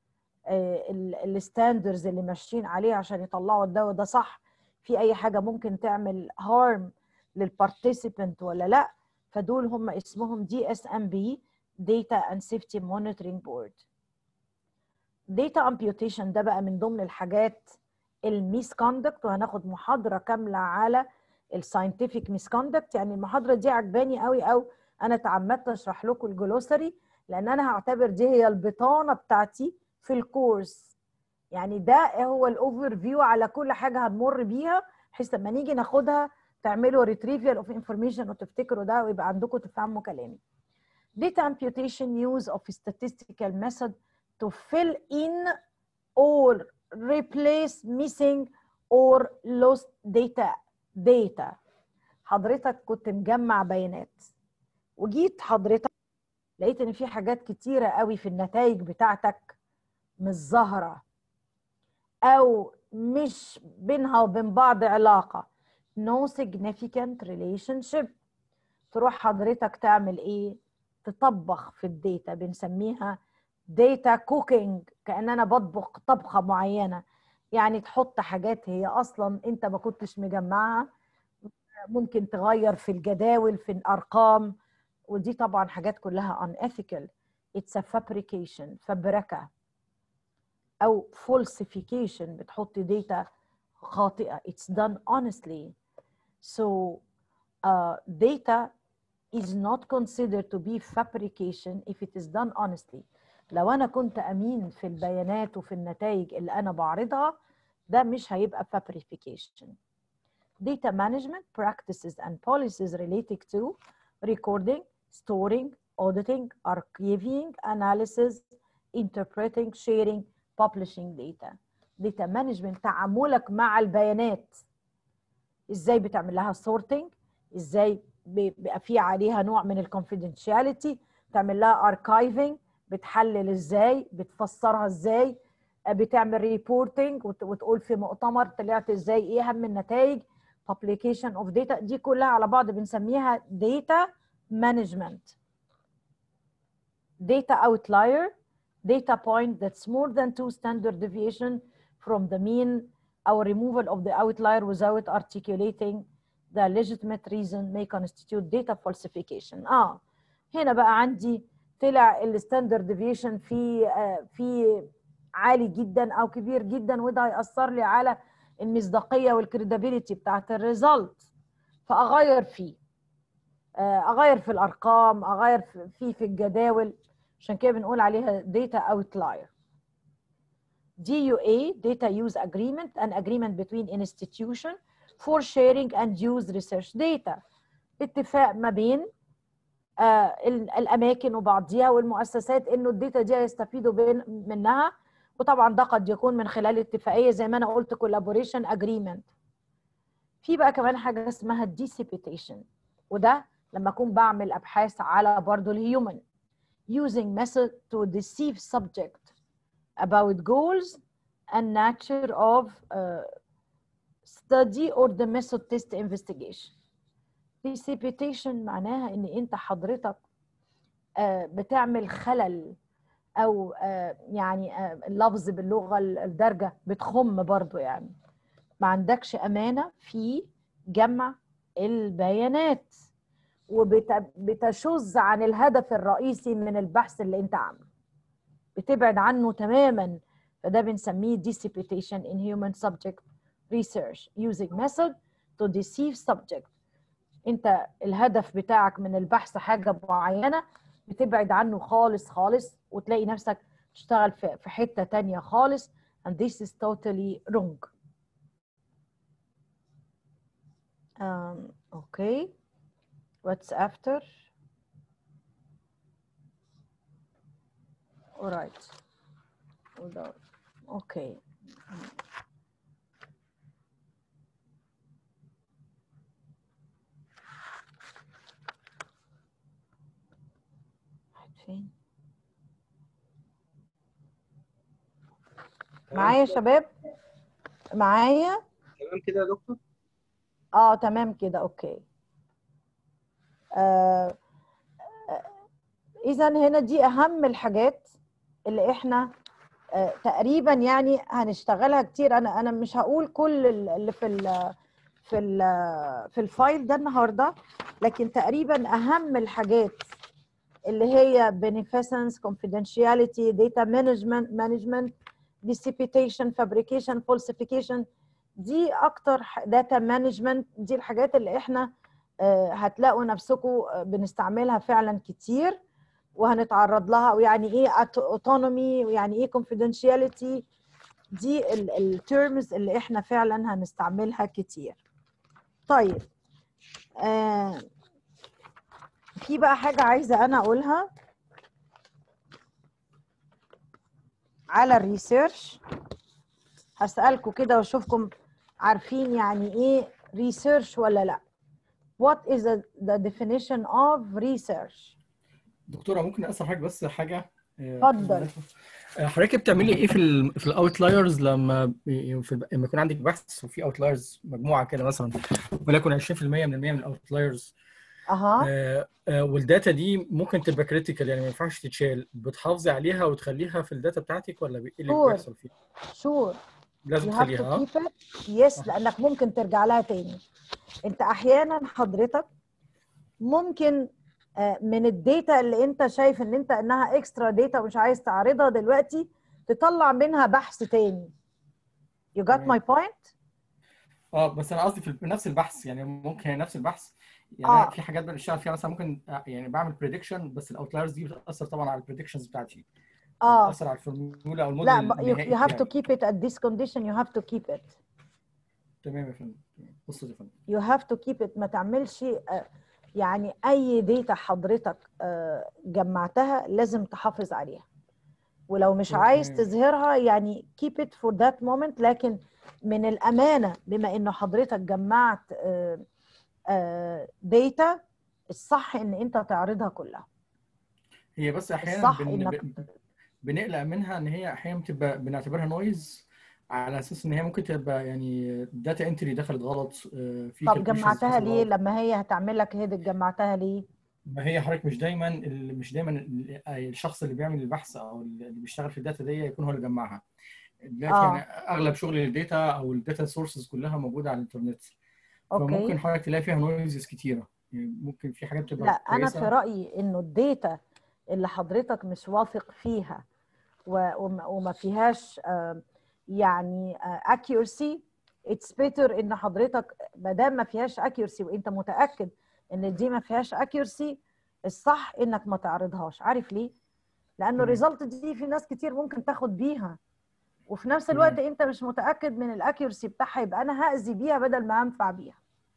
A: الستاندرز اللي ماشيين عليه عشان يطلعوا الدواء ده صح في اي حاجه ممكن تعمل هارم للبارتيسيبنت ولا لا فدول هم اسمهم دي اس ام بي Data and Safety Monitoring Board. Data amputation ده بقى من ضمن الحاجات الميس كوندكت وهناخد محاضرة كاملة على الساينتفك ميس كوندكت يعني المحاضرة دي عجباني قوي او انا تعمدت اشرح لكم الجلوسري لان انا هعتبر دي هي البطانة بتاعتي في الكورس يعني ده هو الاوفر فيو على كل حاجة هنمر بيها بحيث لما نيجي ناخدها تعملوا ريتريفيال اوف انفورميشن وتفتكروا ده ويبقى عندكم تفهموا كلامي data amputation use of statistical method to fill in or replace missing or lost data data حضرتك كنت مجمع بيانات وجيت حضرتك لقيت ان في حاجات كتيره قوي في النتائج بتاعتك مش ظاهره او مش بينها وبين بعض علاقه no significant relationship تروح حضرتك تعمل ايه تطبخ في الداتا بنسميها داتا كوكينج كان انا بطبخ طبخه معينه يعني تحط حاجات هي اصلا انت ما كنتش مجمعها ممكن تغير في الجداول في الارقام ودي طبعا حاجات كلها unethical it's a fabrication فبركه او falsification بتحط داتا خاطئه it's done honestly so uh, data is not considered to be fabrication if it is done honestly لو انا كنت امين في البيانات وفي النتائج اللي انا بعرضها ده مش هيبقى fabrication data management practices and policies related to recording storing auditing archiving analysis interpreting sharing publishing data data management تعاملك مع البيانات ازاي بتعمل لها sorting ازاي بيبقى في عليها نوع من الكونفيدنشاليتي تعمل لها archiving بتحلل ازاي بتفسرها ازاي بتعمل ريبورتنج وتقول في مؤتمر طلعت ازاي ايه اهم النتائج publication of data دي كلها على بعض بنسميها data management data outlier data point that's more than two standard deviation from the mean or removal of the outlier without articulating the legitimate reason may constitute data falsification اه هنا بقى عندي طلع الستاندرد ديفيشن في آه في عالي جدا او كبير جدا وده هيأثر لي على المصداقيه والكريديبيليتي بتاعت الريزلت فاغير فيه آه اغير في الارقام اغير فيه في الجداول عشان كده بنقول عليها data outlier DUA data use agreement an agreement between institution for sharing and use research data اتفاق ما بين آه الاماكن وبعضيها والمؤسسات انه الداتا دي هيستفيدوا بين منها وطبعا ده قد يكون من خلال اتفاقيه زي ما انا قلت collaboration agreement في بقى كمان حاجه اسمها dissipation وده لما اكون بعمل ابحاث على برضو الهيومن using method to deceive subject about goals and nature of uh, study or the method test investigation precipitation معناها ان انت حضرتك آه بتعمل خلل او آه يعني آه اللفظ باللغه الدارجه بتخم برضو يعني ما عندكش امانه في جمع البيانات وبتشذ عن الهدف الرئيسي من البحث اللي انت عامله بتبعد عنه تماما فده بنسميه dissipation in human subject research using method to deceive subject انت الهدف بتاعك من البحث حاجة معينة بتبعد عنه خالص خالص وتلاقي نفسك تشتغل في في حتة تانية خالص and this is totally wrong um, okay what's after all right without okay فين معايا يا شباب معايا
E: تمام كده يا دكتور
A: اه تمام كده اوكي آه اذا هنا دي اهم الحاجات اللي احنا آه تقريبا يعني هنشتغلها كتير انا انا مش هقول كل اللي في ال في ال في الفايل ده النهارده لكن تقريبا اهم الحاجات اللي هي beneficence confidentiality data management management dissipation fabrication falsification دي اكتر data management دي الحاجات اللي احنا هتلاقوا نفسكم بنستعملها فعلا كتير وهنتعرض لها ويعني ايه autonomy ويعني ايه confidentiality دي التيرمز اللي احنا فعلا هنستعملها كتير طيب آه في بقى حاجة عايزة أنا أقولها على الريسيرش هسألكم كده وأشوفكم عارفين يعني ايه research ولا لا what is the, the definition of research
H: دكتوره ممكن اسال حضرتك بس حاجه آه،
A: اتفضل.
H: آه، حضرتك بتعملي ايه في ال في الاوتلايرز لما بي- في لما يكون عندك بحث وفي اوتلايرز مجموعه كده مثلا وليكن 20% من المية من الاوتلايرز
A: اها
H: آه، آه، والداتا دي ممكن تبقى كريتيكال يعني ما ينفعش تتشال بتحافظي عليها وتخليها في الداتا بتاعتك ولا بي- ايه اللي
A: Sure.
H: بيحصل فيها؟
A: sure
H: لازم
A: you have to
H: تخليها اه
A: keep it yes لانك ممكن ترجع لها تاني انت احيانا حضرتك ممكن آه، من الداتا اللي انت شايف ان انت انها اكسترا داتا ومش عايز تعرضها دلوقتي تطلع منها بحث تاني you got
H: تمام.
A: my point
H: اه بس انا قصدي في نفس البحث يعني ممكن هي نفس البحث يعني
A: آه.
H: أنا في حاجات بنشتغل فيها مثلا ممكن آه، يعني بعمل بريدكشن بس الاوتلايرز دي بتاثر طبعا على البريدكشنز بتاعتي
A: اه
H: بتاثر على الفورمولا او الموديل
A: لا but you,
H: النهائي
A: you have to
H: بتاعي
A: keep it at this condition you have to keep it
H: تمام يا فندم تمام. بص يا فندم
A: you have to keep it ما تعملش آه، يعني اي داتا حضرتك آه، جمعتها لازم تحافظ عليها ولو مش عايز
H: تمام.
A: تظهرها يعني keep it for that moment لكن من الامانه بما انه حضرتك جمعت داتا الصح ان انت تعرضها كلها
H: هي بس احيانا
A: الصح
H: بن...
A: إنك-
H: بن- بنقلق منها ان هي احيانا بتبقى بنعتبرها نويز على اساس ان هي ممكن تبقى يعني داتا انتري دخلت غلط آه، في
A: طب
H: calculations
A: جمعتها
H: حصل
A: ليه
H: غلط.
A: لما هي هتعمل لك هيدك جمعتها ليه
H: ما هي حضرتك مش دايما ال- مش دايما ال- الشخص اللي بيعمل البحث او اللي بيشتغل في الداتا دي يكون هو اللي جمعها دلوقتي
A: آه.
H: يعني اغلب شغل الداتا او الداتا سورسز كلها موجوده على الانترنت فممكن
A: اوكي
H: حضرتك تلاقي فيها نويزز كتيره يعني ممكن في حاجات تبقى
A: لا انا في
H: كويسه
A: رايي انه الداتا اللي حضرتك مش واثق فيها و- وما وما فيهاش آه، يعني آه، accuracy it's better ان حضرتك ما دام ما فيهاش accuracy وانت متاكد ان دي ما فيهاش accuracy الصح انك ما تعرضهاش عارف ليه لانه
H: تمام.
A: الريزلت دي في ناس كتير ممكن تاخد بيها وفي نفس
H: تمام.
A: الوقت انت مش متاكد من الاكيورسي بتاعها يبقى انا هاذي بيها بدل ما انفع بيها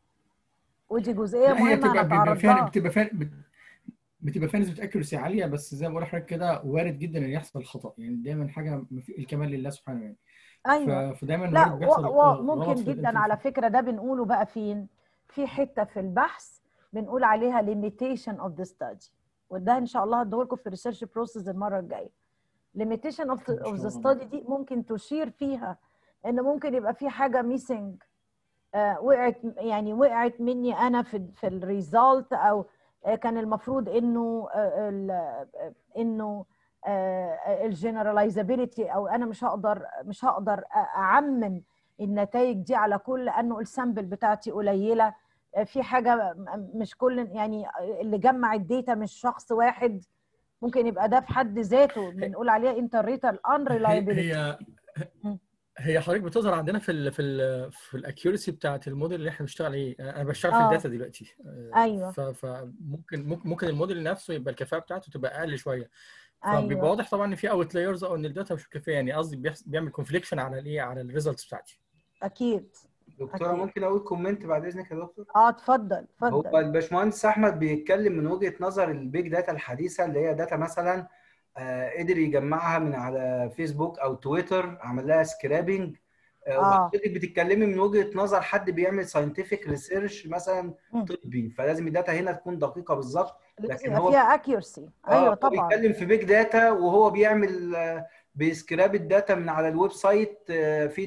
A: ودي جزئيه
H: لا هي
A: مهمه
H: بتبقى
A: انا
H: بيبقى فيها
A: تعرضها
H: بتبقى فيها بت- بتبقى فيها نسبه اكيورسي عاليه بس زي ما بقول لحضرتك كده وارد جدا ان يحصل خطا يعني دايما حاجه ما في- الكمال لله سبحانه يعني
A: ايوه
H: ف- فدايما
A: لا
H: وارد بيحصل
A: و-
H: غلط
A: وممكن
H: في
A: جدا
H: الانترفيو.
A: على فكرة ده بنقوله بقى فين في حتة في البحث بنقول عليها limitation of the study وده ان شاء الله هديهولكم في الريسيرش بروسيس المرة الجاية limitation of the,
H: إن
A: of
H: شاء
A: the
H: الله.
A: study دي ممكن تشير فيها ان ممكن يبقى في حاجة missing آه وقعت يعني وقعت مني انا في في الريزالت او آه كان المفروض انه آه ال- آه، انه الجنراليزابيلتي او انا مش هقدر مش هقدر اعمم النتائج دي على كل لانه السامبل بتاعتي قليله آه، في حاجه م- مش كل يعني اللي جمع الداتا مش شخص واحد ممكن يبقى ده في حد ذاته بنقول عليها انتريتال
H: هي
A: unreliability
H: هي
A: مم.
H: هي حضرتك بتظهر عندنا في ال في ال في الاكيورسي بتاعت الموديل اللي احنا بنشتغل عليه انا بشتغل في
A: آه.
H: الداتا دلوقتي آه،
A: أيوة.
H: ف- فممكن ممكن ممكن الموديل نفسه يبقى الكفاءه بتاعته تبقى اقل شويه فبيبقى
A: ايوه
H: واضح طبعا ان في اوت لايرز او ان الداتا مش كفايه يعني قصدي بيحس- بيعمل كونفليكشن على الايه على الريزلتس بتاعتي
A: اكيد
F: دكتوره
A: أكيد.
F: ممكن اقول كومنت بعد اذنك يا دكتور
A: اه اتفضل
F: هو
A: اتفضل
F: الباشمهندس احمد بيتكلم من وجهه نظر البيج داتا الحديثه اللي هي داتا مثلا آه، قدر يجمعها من على فيسبوك او تويتر عمل لها سكرابنج
A: آه.
F: وحضرتك بتتكلمي من وجهه نظر حد بيعمل ساينتفك ريسيرش مثلا
A: مم.
F: طبي فلازم الداتا هنا تكون دقيقه بالظبط
A: لازم
F: لكن
A: يبقى
F: هو
A: فيها accuracy
F: اه
A: ايوه
F: هو
A: طبعا
F: بيتكلم في بيج داتا وهو بيعمل آه، بيسكراب الداتا من على الويب سايت آه، في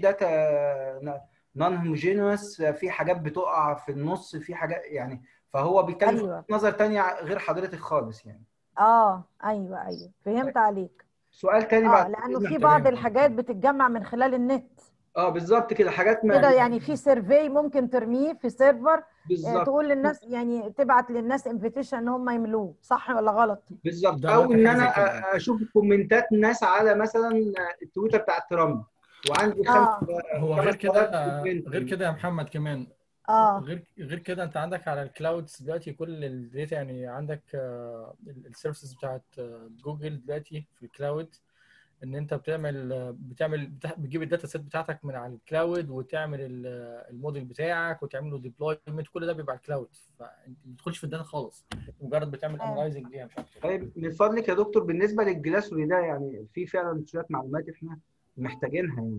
F: داتا نون هوموجينوس في حاجات بتقع في النص في حاجات يعني فهو بيتكلم في
A: أيوة.
F: وجهة نظر تانية غير حضرتك خالص يعني
A: اه ايوه ايوه فهمت عليك
F: سؤال تاني
A: اه
F: بعد
A: لانه
F: إذنك.
A: في بعض
H: تمام.
A: الحاجات بتتجمع من خلال النت
F: اه بالظبط كده حاجات ما
A: كده يعني في سيرفي ممكن ترميه في سيرفر آه،
F: بالظبط
A: تقول للناس يعني تبعت للناس انفيتيشن ان هم يملوه صح ولا غلط
F: بالظبط
H: ده
F: او
H: عملت
F: ان
H: حاجة زي
F: انا
H: كده.
F: أ- اشوف كومنتات ناس على مثلا التويتر بتاع ترامب وعندي خمس
A: اه
H: هو
F: خمس
H: غير كده
F: آلاف كومنت.
H: غير كده يا محمد كمان
A: اه
H: غير غير كده انت عندك على الكلاودز دلوقتي كل الداتا يعني عندك السيرفيسز بتاعت آه، جوجل دلوقتي في الكلاود ان انت بتعمل آه، بتعمل بتح- بتجيب الداتا سيت بتاعتك من على الكلاود وتعمل ال- آه، الموديل بتاعك وتعمل له ديبلويمنت كل ده بيبقى على الكلاود فانت ما بتدخلش في الداتا خالص مجرد بتعمل
A: آه.
H: انلايزنج ليها مش اكتر
F: طيب من فضلك يا دكتور بالنسبه للجلاسوري ده يعني في فعلا شويه معلومات احنا محتاجينها يعني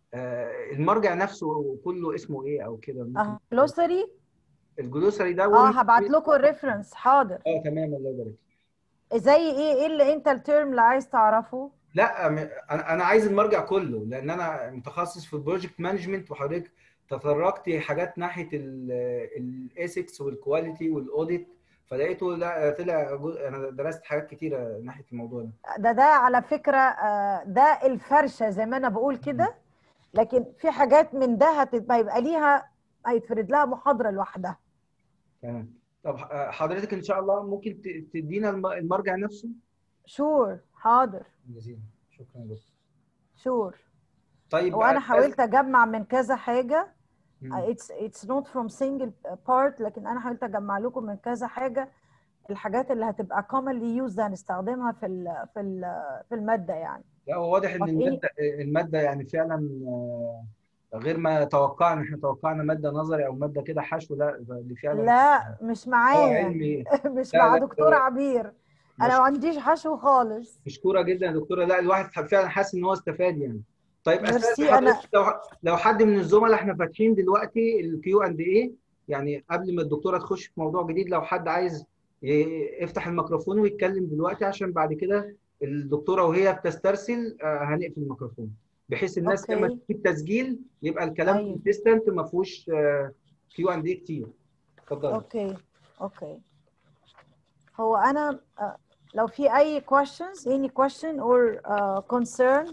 F: آه، المرجع نفسه كله اسمه ايه او كده ممكن
A: جلوسري
F: الجلوسري ده
A: اه هبعت لكم الريفرنس حاضر
F: اه تمام الله يبارك
A: زي ايه ايه اللي انت الترم اللي عايز تعرفه
F: لا م- انا أنا عايز المرجع كله لان انا متخصص في البروجكت مانجمنت وحضرتك تطرقت حاجات ناحيه الايثكس والكواليتي والاوديت فلقيته لا طلع جو- انا درست حاجات كتيره ناحيه الموضوع ده
A: ده ده على فكرة آه، ده الفرشة زي ما أنا بقول كده لكن في حاجات من ده هتبقى يبقى ليها هيتفرد لها محاضرة لوحدها
F: تمام طب آه، حضرتك ان شاء الله ممكن ت- تدينا الم- المرجع نفسه
A: شور حاضر
F: جزيلا شكرا لك
A: شور
F: طيب
A: وانا
F: آه،
A: حاولت اجمع من كذا حاجه
F: مم.
A: اتس اتس نوت فروم سنجل بارت لكن انا حاولت اجمع لكم من كذا حاجه الحاجات اللي هتبقى commonly used هنستخدمها في ال في ال في الماده يعني
F: لا هو واضح ان
A: طب إيه؟
F: الماده الماده يعني فعلا آه، غير ما توقعنا احنا توقعنا ماده نظري او ماده كده حشو لا دي فعلا
A: لا مش
F: اه
A: معايا
F: علمي
A: مش
F: لا،
A: مع
F: لا،
A: دكتور
F: آه،
A: عبير انا
F: مش-
A: ما عنديش حشو خالص
F: مشكوره جدا يا دكتوره لا الواحد فعلا حاسس ان هو استفاد يعني طيب
A: ميرسي،
F: استاذ
A: أنا-
F: حضرتك لو لو حد من الزملاء احنا فاتحين دلوقتي الكيو اند ايه يعني قبل ما الدكتوره تخش في موضوع جديد لو حد عايز ي- يفتح الميكروفون ويتكلم دلوقتي عشان بعد كده الدكتوره وهي بتسترسل آه، هنقفل الميكروفون بحيث الناس
A: أوكي.
F: لما تيجي التسجيل يبقى الكلام
A: أيوة.
F: كونسيستنت ما فيهوش كيو اند ايه كتير اتفضل
A: اوكي اوكي هو انا آه، لو في اي questions any question or uh, concern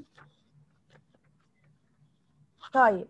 A: طيب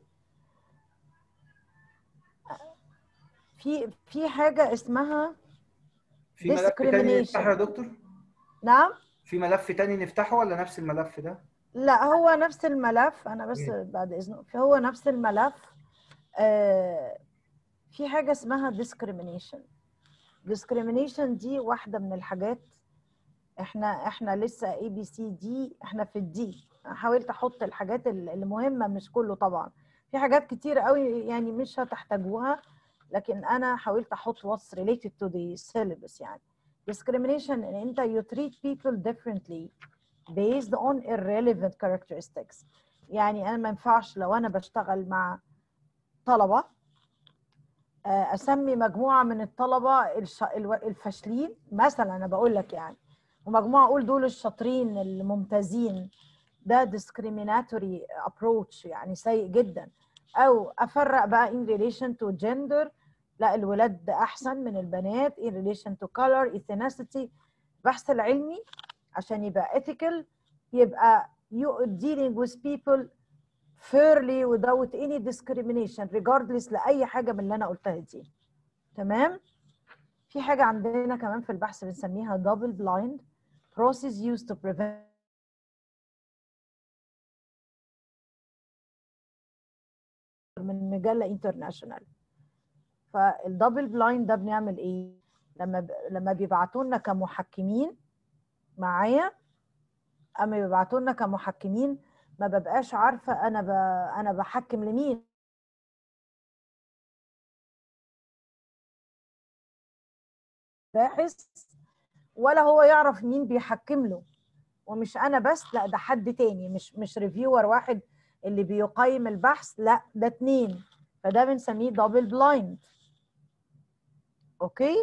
A: في في حاجة اسمها
F: في ملف تاني نفتحه يا
A: discrimination.
F: دكتور
A: نعم
F: في ملف تاني نفتحه ولا نفس الملف ده
A: لا هو نفس الملف انا بس
F: مم.
A: بعد اذنك هو نفس الملف آه، في حاجة اسمها discrimination discrimination دي واحدة من الحاجات احنا احنا لسه اي بي سي دي احنا في الدي حاولت احط الحاجات ال- المهمه مش كله طبعا في حاجات كتير قوي يعني مش هتحتاجوها لكن انا حاولت احط what's related to the syllabus يعني discrimination ان انت you treat people differently based on irrelevant characteristics يعني انا ما ينفعش لو انا بشتغل مع طلبه آه، اسمي مجموعه من الطلبه الش- الو- الفاشلين مثلا انا بقول لك يعني ومجموعه اقول دول الشاطرين الممتازين ده discriminatory approach يعني سيء جدا او افرق بقى in relation to gender لا الولاد احسن من البنات in relation to color ethnicity البحث العلمي عشان يبقى ethical يبقى you dealing with people fairly without any discrimination regardless لأي حاجة من اللي أنا قلتها دي تمام في حاجة عندنا كمان في البحث بنسميها double blind process used to prevent من مجلة انترناشونال فالدبل بلايند ده بنعمل ايه لما ب... لما بيبعتوا لنا كمحكمين معايا اما بيبعتوا لنا كمحكمين ما ببقاش عارفه انا ب... انا بحكم لمين باحث ولا هو يعرف مين بيحكم له ومش انا بس لا ده حد تاني مش مش ريفيور واحد اللي بيقيم البحث لا ده اتنين فده بنسميه دبل بلايند اوكي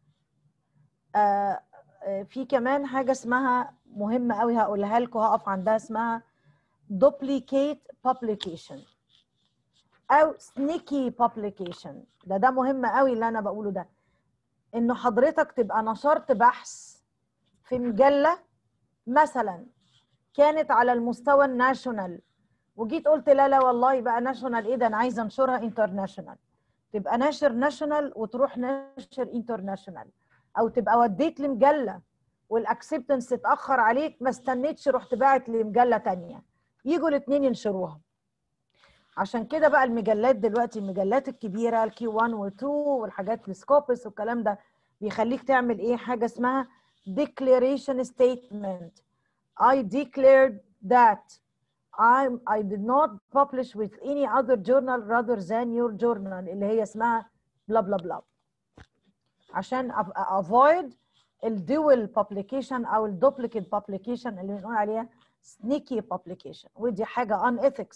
A: آه آه، في كمان حاجه اسمها مهمه قوي هقولها لكم هقف عندها اسمها duplicate publication او sneaky publication ده ده مهم قوي اللي انا بقوله ده انه حضرتك تبقى نشرت بحث في مجله مثلا كانت على المستوى الناشونال وجيت قلت لا لا والله بقى ناشونال ايه ده انا عايزه انشرها انترناشونال تبقى ناشر ناشونال وتروح ناشر انترناشونال او تبقى وديت لمجله والاكسبتنس اتاخر عليك ما استنيتش رحت باعت لمجله تانية يجوا الاثنين ينشروها عشان كده بقى المجلات دلوقتي المجلات الكبيره الكيو 1 و2 والحاجات السكوبس والكلام ده بيخليك تعمل ايه حاجه اسمها declaration statement I declared that I I did not publish with any other journal rather than your journal اللي هي اسمها بلا بلا بلا عشان أف- avoid الدول publication او الدوبليكيت publication اللي بنقول عليها sneaky publication ودي حاجه unethics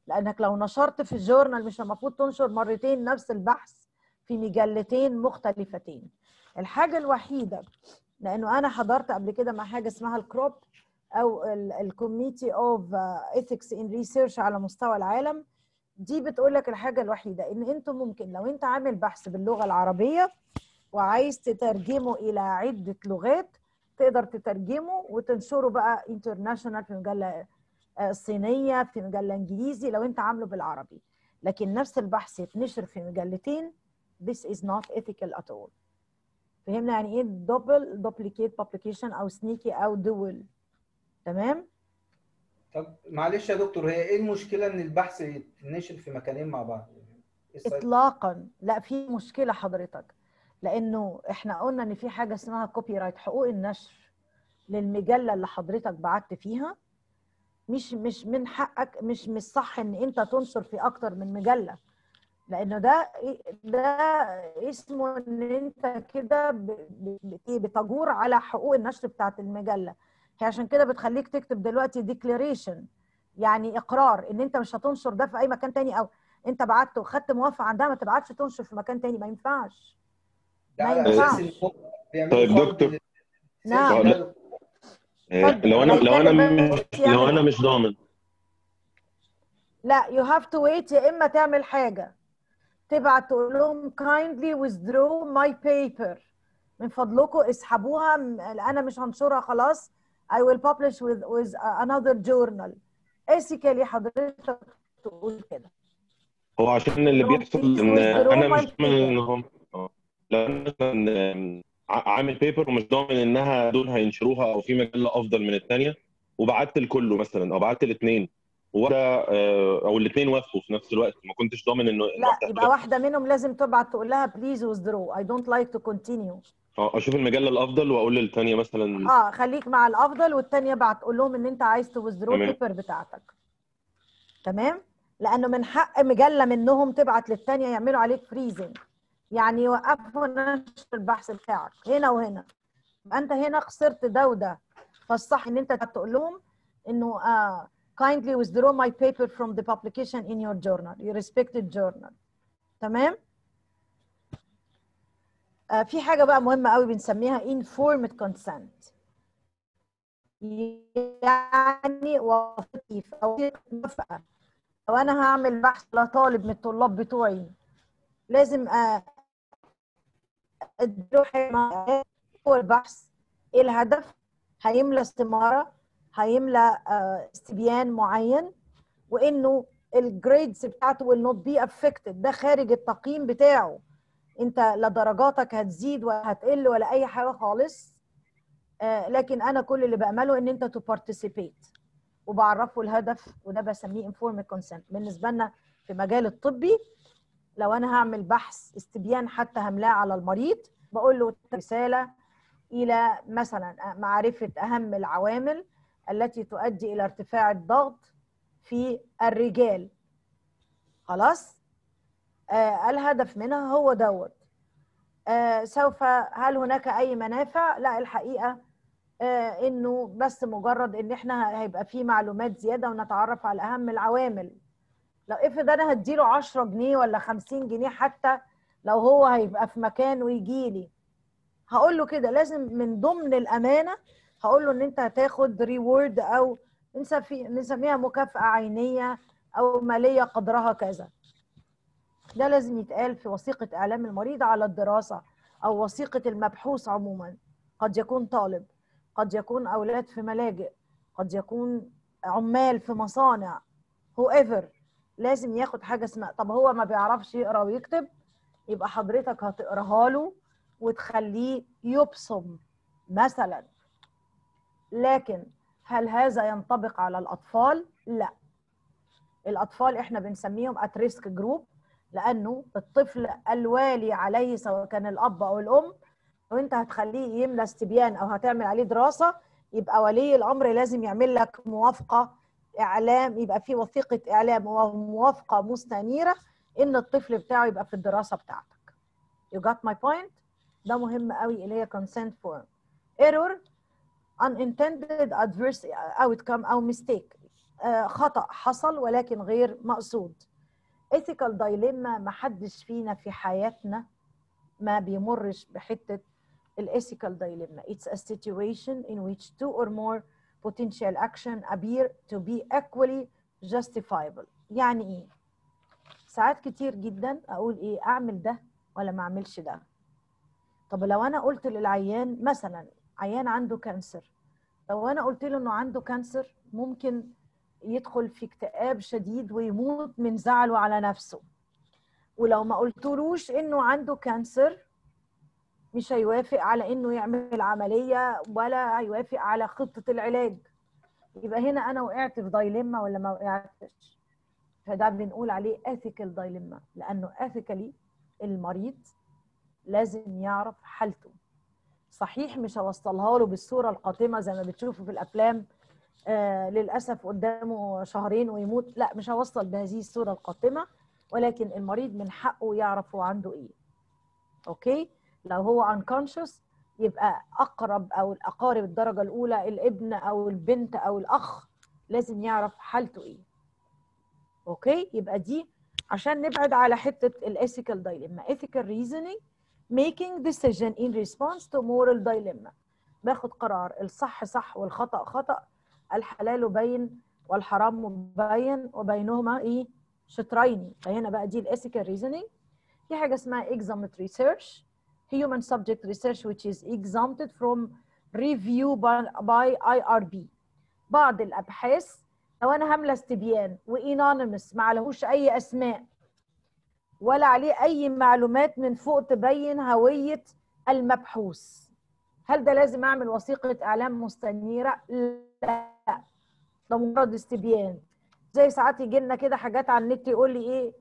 A: لانك لو نشرت في الجورنال مش المفروض تنشر مرتين نفس البحث في مجلتين مختلفتين الحاجه الوحيده لانه انا حضرت قبل كده مع حاجه اسمها الكروب او الكوميتي اوف ايثكس ان ريسيرش على مستوى العالم دي بتقول لك الحاجه الوحيده ان انتم ممكن لو انت عامل بحث باللغه العربيه وعايز تترجمه الى عده لغات تقدر تترجمه وتنشره بقى انترناشونال في مجله آه، صينيه في مجله انجليزي لو انت عامله بالعربي لكن نفس البحث يتنشر في مجلتين this is not ethical at all فهمنا يعني ايه double duplicate publication او sneaky او dual تمام
F: طب معلش يا دكتور هي ايه المشكله ان البحث يتنشر في مكانين مع بعض؟ إيه السبب؟
A: اطلاقا لا في مشكله حضرتك لانه احنا قلنا ان في حاجه اسمها كوبي رايت حقوق النشر للمجله اللي حضرتك بعت فيها مش مش من حقك مش مش صح ان انت تنشر في اكتر من مجله لانه ده ده اسمه ان انت كده ب- ب- ب- إيه بتجور على حقوق النشر بتاعت المجله هي عشان كده بتخليك تكتب دلوقتي ديكلاريشن يعني اقرار ان انت مش هتنشر ده في اي مكان تاني او انت بعت وخدت موافقه عندها ما تبعتش تنشر في مكان تاني ما ينفعش
F: ده
A: ما
F: على
A: ينفعش.
F: اساس ان هم بيعملوا
J: طيب
F: فرض
J: دكتور.
F: لل-
A: نعم.
F: ده-
J: آه،
A: اتفضل.
J: لو انا لو انا
A: هيتكلم
J: مش
A: بس يعني-
J: لو انا مش ضامن
A: لا you have to wait يا اما تعمل حاجه تبعت تقول لهم kindly withdraw my paper من فضلكم اسحبوها م- انا مش هنشرها خلاص I will publish with with another journal ethically حضرتك تقول كده
J: هو عشان اللي
A: No,
J: بيحصل
A: please
J: ان
A: withdraw
J: انا
A: my
J: مش ضامن
A: paper.
J: ان هم آه. لو انا مثلا آم، ع- عامل بيبر ومش ضامن انها دول هينشروها او في مجله افضل من الثانيه وبعت لكله مثلا او بعت الاثنين وواحده آه، او الاثنين وافقوا في نفس الوقت ما كنتش ضامن انه
A: لا يبقى واحده منهم لازم تبعت تقول لها please withdraw I don't like to continue
J: اه اشوف المجله الافضل واقول للثانيه مثلا
A: اه خليك مع الافضل والتانيه بعت تقول لهم ان انت عايز توزدرو
J: تمام.
A: البيبر بتاعتك تمام لانه من حق مجله منهم تبعت للتانيه يعملوا عليك فريزنج يعني يوقفوا نشر البحث بتاعك هنا وهنا يبقى انت هنا خسرت ده وده فالصح ان انت تقول لهم انه آه kindly withdraw my paper from the publication in your journal your respected journal تمام آه في حاجه بقى مهمه قوي بنسميها informed consent يعني وظيفه او موافقه لو انا هعمل بحث لطالب من الطلاب بتوعي لازم آه، اديله حاجه هو البحث ايه الهدف هيملى استماره هيملى آه، استبيان معين وانه الجريدز بتاعته will not be affected ده خارج التقييم بتاعه انت لا درجاتك هتزيد ولا هتقل ولا اي حاجه خالص آه، لكن انا كل اللي بعمله ان انت تو بارتيسيبيت وبعرفه الهدف وده بسميه informed consent بالنسبه لنا في مجال الطبي لو انا هعمل بحث استبيان حتى هملاه على المريض بقول له رساله الى مثلا معرفه اهم العوامل التي تؤدي الى ارتفاع الضغط في الرجال خلاص آه الهدف منها هو دوت آه سوف هل هناك اي منافع لا الحقيقه آه انه بس مجرد ان احنا هيبقى في معلومات زياده ونتعرف على اهم العوامل لو افرض انا هديله 10 جنيه ولا 50 جنيه حتى لو هو هيبقى في مكان ويجي لي هقول له كده لازم من ضمن الامانه هقول له ان انت هتاخد ريورد او نسمي- نسميها مكافاه عينيه او ماليه قدرها كذا ده لازم يتقال في وثيقه اعلام المريض على الدراسه او وثيقه المبحوث عموما قد يكون طالب قد يكون اولاد في ملاجئ قد يكون عمال في مصانع هو ايفر لازم ياخد حاجه اسمها طب هو ما بيعرفش يقرا ويكتب يبقى حضرتك هتقراها له وتخليه يبصم مثلا لكن هل هذا ينطبق على الاطفال لا الاطفال احنا بنسميهم ات ريسك جروب لانه الطفل الوالي عليه سواء كان الاب او الام وانت هتخليه يملى استبيان او هتعمل عليه دراسه يبقى ولي الامر لازم يعمل لك موافقه اعلام يبقى في وثيقه اعلام وموافقه مستنيره ان الطفل بتاعه يبقى في الدراسه بتاعتك you got my point ده مهم قوي اللي هي consent form error unintended adverse outcome او mistake آه، خطأ حصل ولكن غير مقصود ethical dilemma ما حدش فينا في حياتنا ما بيمرش بحتة الethical dilemma it's a situation in which two or more potential action appear to be equally justifiable يعني ايه ساعات كتير جدا اقول ايه اعمل ده ولا ما اعملش ده طب لو انا قلت للعيان مثلا عيان عنده كانسر لو انا قلت له انه عنده كانسر ممكن يدخل في اكتئاب شديد ويموت من زعله على نفسه ولو ما قلتلوش انه عنده كانسر مش هيوافق على انه يعمل عمليه ولا هيوافق على خطه العلاج يبقى هنا انا وقعت في دايلما ولا ما وقعتش فده بنقول عليه ethical dilemma لانه ethically المريض لازم يعرف حالته صحيح مش هوصلها له بالصوره القاتمه زي ما بتشوفوا في الافلام آه للاسف قدامه شهرين ويموت لا مش هوصل بهذه الصوره القاتمه ولكن المريض من حقه يعرف هو عنده ايه اوكي لو هو unconscious يبقى اقرب او الاقارب الدرجه الاولى الابن او البنت او الاخ لازم يعرف حالته ايه اوكي يبقى دي عشان نبعد على حته الايثيكال دايليما ethical reasoning making decision in response to moral dilemma باخد قرار الصح صح والخطا خطا الحلال بين والحرام مبين وبينهما ايه شطرين فهنا بقى دي الايثيكال reasoning في حاجه اسمها exempt research human subject research which is exempted from review by, by IRB بعض الابحاث لو انا هامله استبيان وانونيمس ما عليهوش اي اسماء ولا عليه اي معلومات من فوق تبين هويه المبحوث هل ده لازم اعمل وثيقه اعلام مستنيره لا ده مجرد استبيان زي ساعات يجي لنا كده حاجات على النت يقول لي ايه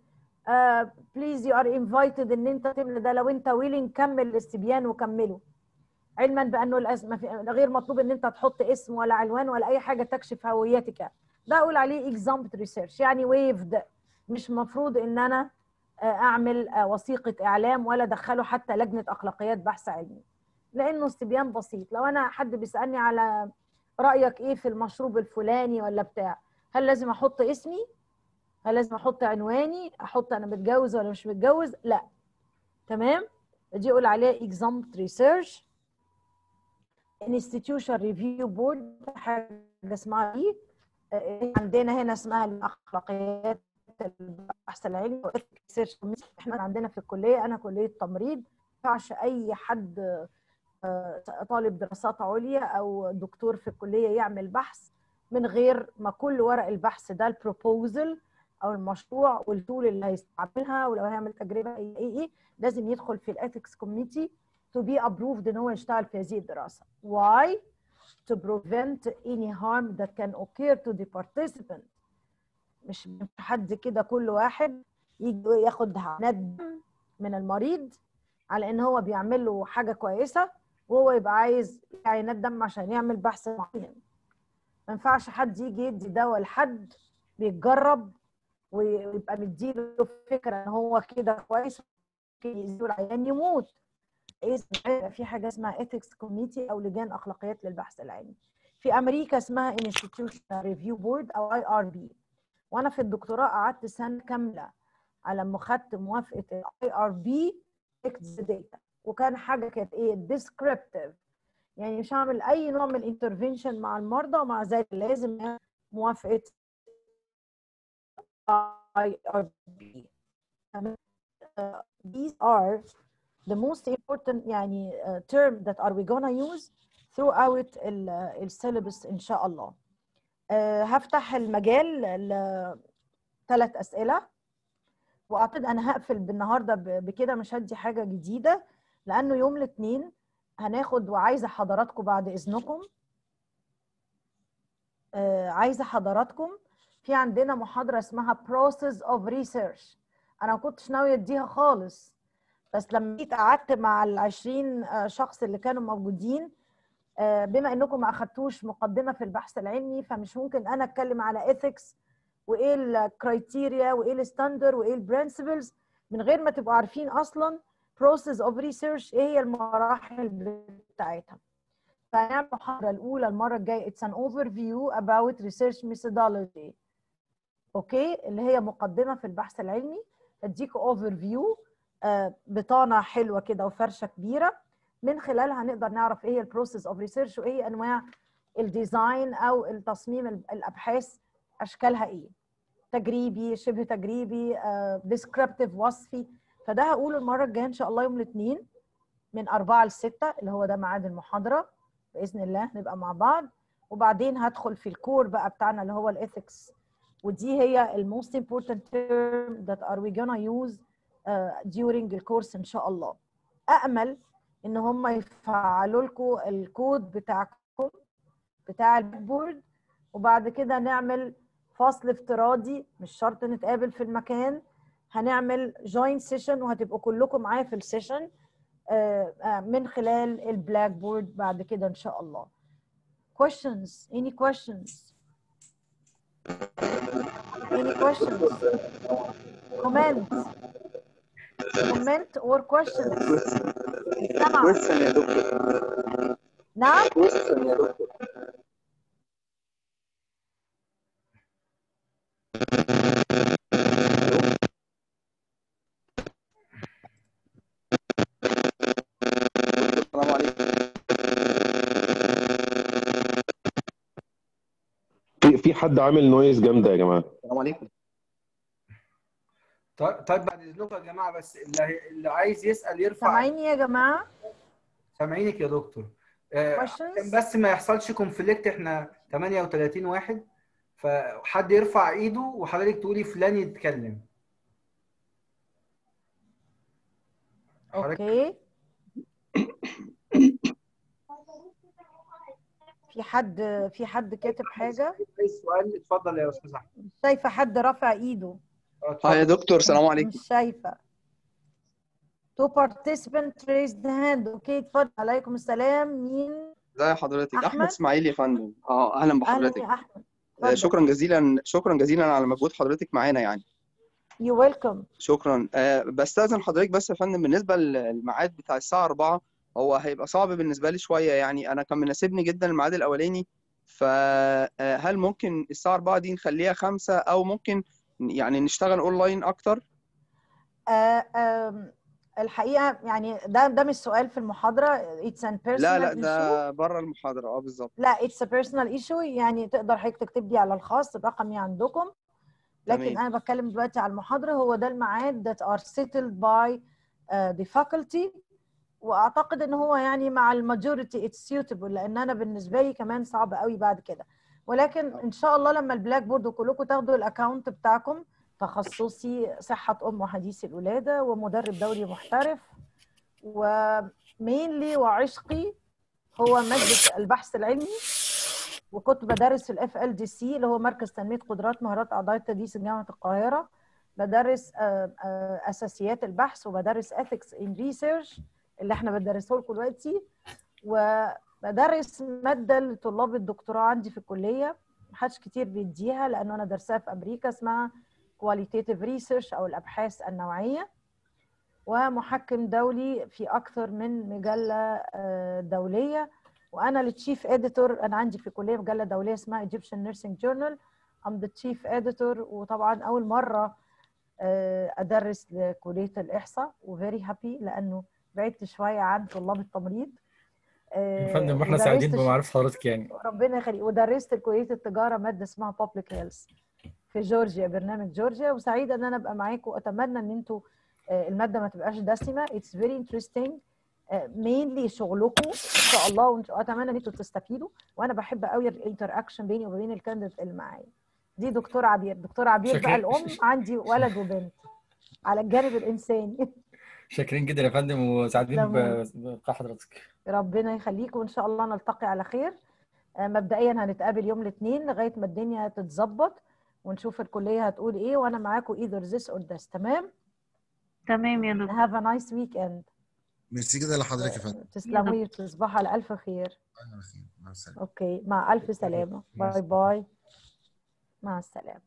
A: بليز يو ار انفايتد ان انت تملى ده لو انت ويلنج كمل الاستبيان وكمله علما بانه الاسم في غير مطلوب ان انت تحط اسم ولا عنوان ولا اي حاجه تكشف هويتك ده اقول عليه اكزامبت ريسيرش يعني ويفد مش مفروض ان انا اعمل وثيقه اعلام ولا ادخله حتى لجنه اخلاقيات بحث علمي لانه استبيان بسيط لو انا حد بيسالني على رايك ايه في المشروب الفلاني ولا بتاع هل لازم احط اسمي هل لازم احط عنواني احط انا متجوز ولا مش متجوز لا تمام دي اقول عليها exempt research institution review board حاجه اسمها دي عندنا هنا اسمها الاخلاقيات البحث العلمي احنا عندنا في الكليه انا كليه تمريض ما ينفعش اي حد طالب دراسات عليا او دكتور في الكليه يعمل بحث من غير ما كل ورق البحث ده البروبوزل او المشروع والتول اللي هيستعملها ولو هيعمل تجربه ايه ايه ايه لازم يدخل في الاثكس كوميتي to be approved ان هو يشتغل في هذه الدراسه. Why? To prevent any harm that can occur to the participant. مش حد كده كل واحد يجي ياخد ندم من المريض على ان هو بيعمل له حاجه كويسه وهو يبقى عايز عينات دم عشان يعمل بحث معين. ما ينفعش حد يجي يدي دواء لحد بيتجرب ويبقى مديله فكره ان هو كده كويس ممكن يأذيه العيان يموت في حاجه اسمها ethics committee او لجان اخلاقيات للبحث العلمي في امريكا اسمها institutional review board او اي ار بي وانا في الدكتوراه قعدت سنه كامله على ما خدت موافقه الاي ار بي داتا وكان حاجه كانت ايه descriptive يعني مش هعمل اي نوع من الانترفنشن مع المرضى ومع ذلك لازم موافقه IRB. Uh, these are the most important يعني uh, term that are we gonna use throughout السيلبس ان شاء الله. Uh, هفتح المجال لثلاث اسئله واعتقد انا هقفل بالنهارده بكده مش هدي حاجه جديده لانه يوم الاثنين هناخد وعايزه حضراتكم بعد اذنكم عايزه حضراتكم في عندنا محاضرة اسمها process of research أنا ما كنتش ناوية أديها خالص بس لما جيت قعدت مع ال 20 شخص اللي كانوا موجودين بما إنكم ما أخدتوش مقدمة في البحث العلمي فمش ممكن أنا أتكلم على ethics وإيه الكرايتيريا وإيه الستاندر وإيه البرنسبلز من غير ما تبقوا عارفين أصلا process of research إيه هي المراحل بتاعتها فهنعمل المحاضرة الأولى المرة الجاية it's an overview about research methodology اوكي اللي هي مقدمة في البحث العلمي اديك اوفر فيو بطانة حلوة كده وفرشة كبيرة من خلالها نقدر نعرف ايه هي البروسيس اوف ريسيرش وايه هي انواع الديزاين او التصميم الابحاث اشكالها ايه تجريبي شبه تجريبي ديسكريبتيف وصفي فده هقوله المره الجايه ان شاء الله يوم الاثنين من أربعة لستة اللي هو ده ميعاد المحاضرة بإذن الله نبقى مع بعض وبعدين هدخل في الكور بقى بتاعنا اللي هو الإثكس ودي هي ال most important term that are we gonna use uh, during الكورس إن شاء الله أأمل إن هم يفعلوا لكم الكود بتاعكم بتاع البورد وبعد كده نعمل فصل افتراضي مش شرط نتقابل في المكان هنعمل جوين سيشن وهتبقوا كلكم معايا في السيشن من خلال البلاك بورد بعد كده ان شاء الله questions any questions any questions comment comment or questions سمع
E: question يا دكتور
A: نعم
E: question يا دكتور السلام عليكم
J: في في حد عامل نويز جامده يا جماعه
E: السلام عليكم
F: طيب طيب بعد اذنكم يا جماعه بس اللي, اللي عايز يسال يرفع
A: سامعيني يا جماعه
F: سامعينك يا دكتور آه،
A: questions
F: عشان بس ما يحصلش كونفليكت احنا 38 واحد فحد يرفع ايده وحضرتك تقولي فلان يتكلم حضرتك
A: اوكي في حد في حد كاتب حاجه
F: اي سؤال اتفضل يا استاذ احمد
A: مش شايفه حد رافع ايده
F: آه،
E: ها يا
F: اتفضل
E: دكتور السلام عليكم
A: مش شايفه two participants raised hand اوكي اتفضل عليكم السلام مين
E: ازي حضرتك احمد
A: أحمد؟
E: اسماعيل يا فندم اه اهلا
A: اهلا
E: بحضرتك
A: يا احمد
E: آه،
A: اتفضل
E: شكرا جزيلا شكرا جزيلا على مجهود حضرتك معانا يعني
A: يو ويلكم
E: شكرا أه بستأذن حضرتك بس يا فندم بالنسبة للميعاد بتاع الساعة 4 هو هيبقى صعب بالنسبة لي شوية يعني أنا كان مناسبني جدا الميعاد الأولاني فهل ممكن الساعة 4 دي نخليها 5 أو ممكن يعني نشتغل أونلاين أكتر؟
A: آه آم، الحقيقه يعني ده ده مش سؤال في المحاضره it's an personal
E: لا لا
A: issue
E: ده بره المحاضرة اه بالظبط
A: لا it's a personal issue يعني تقدر حضرتك تكتب لي على الخاص رقمي عندكم لكن
E: تمام
A: انا بتكلم دلوقتي على المحاضره هو ده الميعاد that are settled by uh, the faculty واعتقد ان هو يعني مع الماجوريتي اتس سيوتبل لان انا بالنسبه لي كمان صعب قوي بعد كده ولكن ان شاء الله لما البلاك بورد وكلكم تاخدوا الاكونت بتاعكم تخصصي صحه ام وحديث الولاده ومدرب دولي محترف ومينلي وعشقي هو ماده البحث العلمي وكنت بدرس في الاف ال دي سي اللي هو مركز تنميه قدرات مهارات اعضاء التدريس جامعه القاهره بدرس آه، آه، اساسيات البحث وبدرس ethics in research اللي احنا بندرسه لكم دلوقتي وبدرس ماده لطلاب الدكتوراه عندي في الكليه محدش كتير بيديها لانه انا درسها في امريكا اسمها qualitative research او الابحاث النوعيه ومحكم دولي في اكثر من مجله آه، دوليه وانا التشيف اديتور انا عندي في كليه مجله دوليه اسمها Egyptian Nursing Journal I'm the chief editor وطبعا اول مره آه، ادرس لكليه الاحصاء وفيري هابي لانه بعدت شويه عن طلاب التمريض
H: يا فندم احنا سعيدين
A: ودرست
H: بمعرفة حضرتك يعني
A: ربنا يخليك ودرست لكليه التجاره ماده اسمها public health في جورجيا برنامج جورجيا وسعيده ان انا ابقى معاكم واتمنى ان انتوا آه، الماده ما تبقاش دسمه اتس فيري انترستنج مينلي شغلكم ان شاء الله واتمنى ان انتوا تستفيدوا وانا بحب قوي الانتر اكشن بيني وبين الكانديديت اللي معايا دي دكتور عبير دكتور عبير بقى
H: شكرا
A: الام عندي ولد وبنت على الجانب الانساني
H: شاكرين جدا يا فندم وسعيدين
A: تسلموا
H: ب- بلقاء حضرتك
A: ربنا يخليكم وان شاء الله نلتقي على خير آه، مبدئيا هنتقابل يوم الاثنين لغايه ما الدنيا تتظبط ونشوف الكليه هتقول ايه وانا معاكم either this or this تمام
I: تمام يا دكتور
A: have a nice weekend
D: ميرسي جدا لحضرتك يا فندم
A: تسلموا وتصبحوا على الف خير
D: أهلا وسهلا. مع السلامه
A: اوكي مع الف سلامه باي باي مع السلامه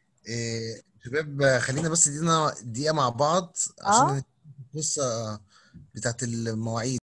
D: إيه شباب خلينا بس دقيقة دقيقة مع بعض عشان
A: اه
D: قصة بتاعت المواعيد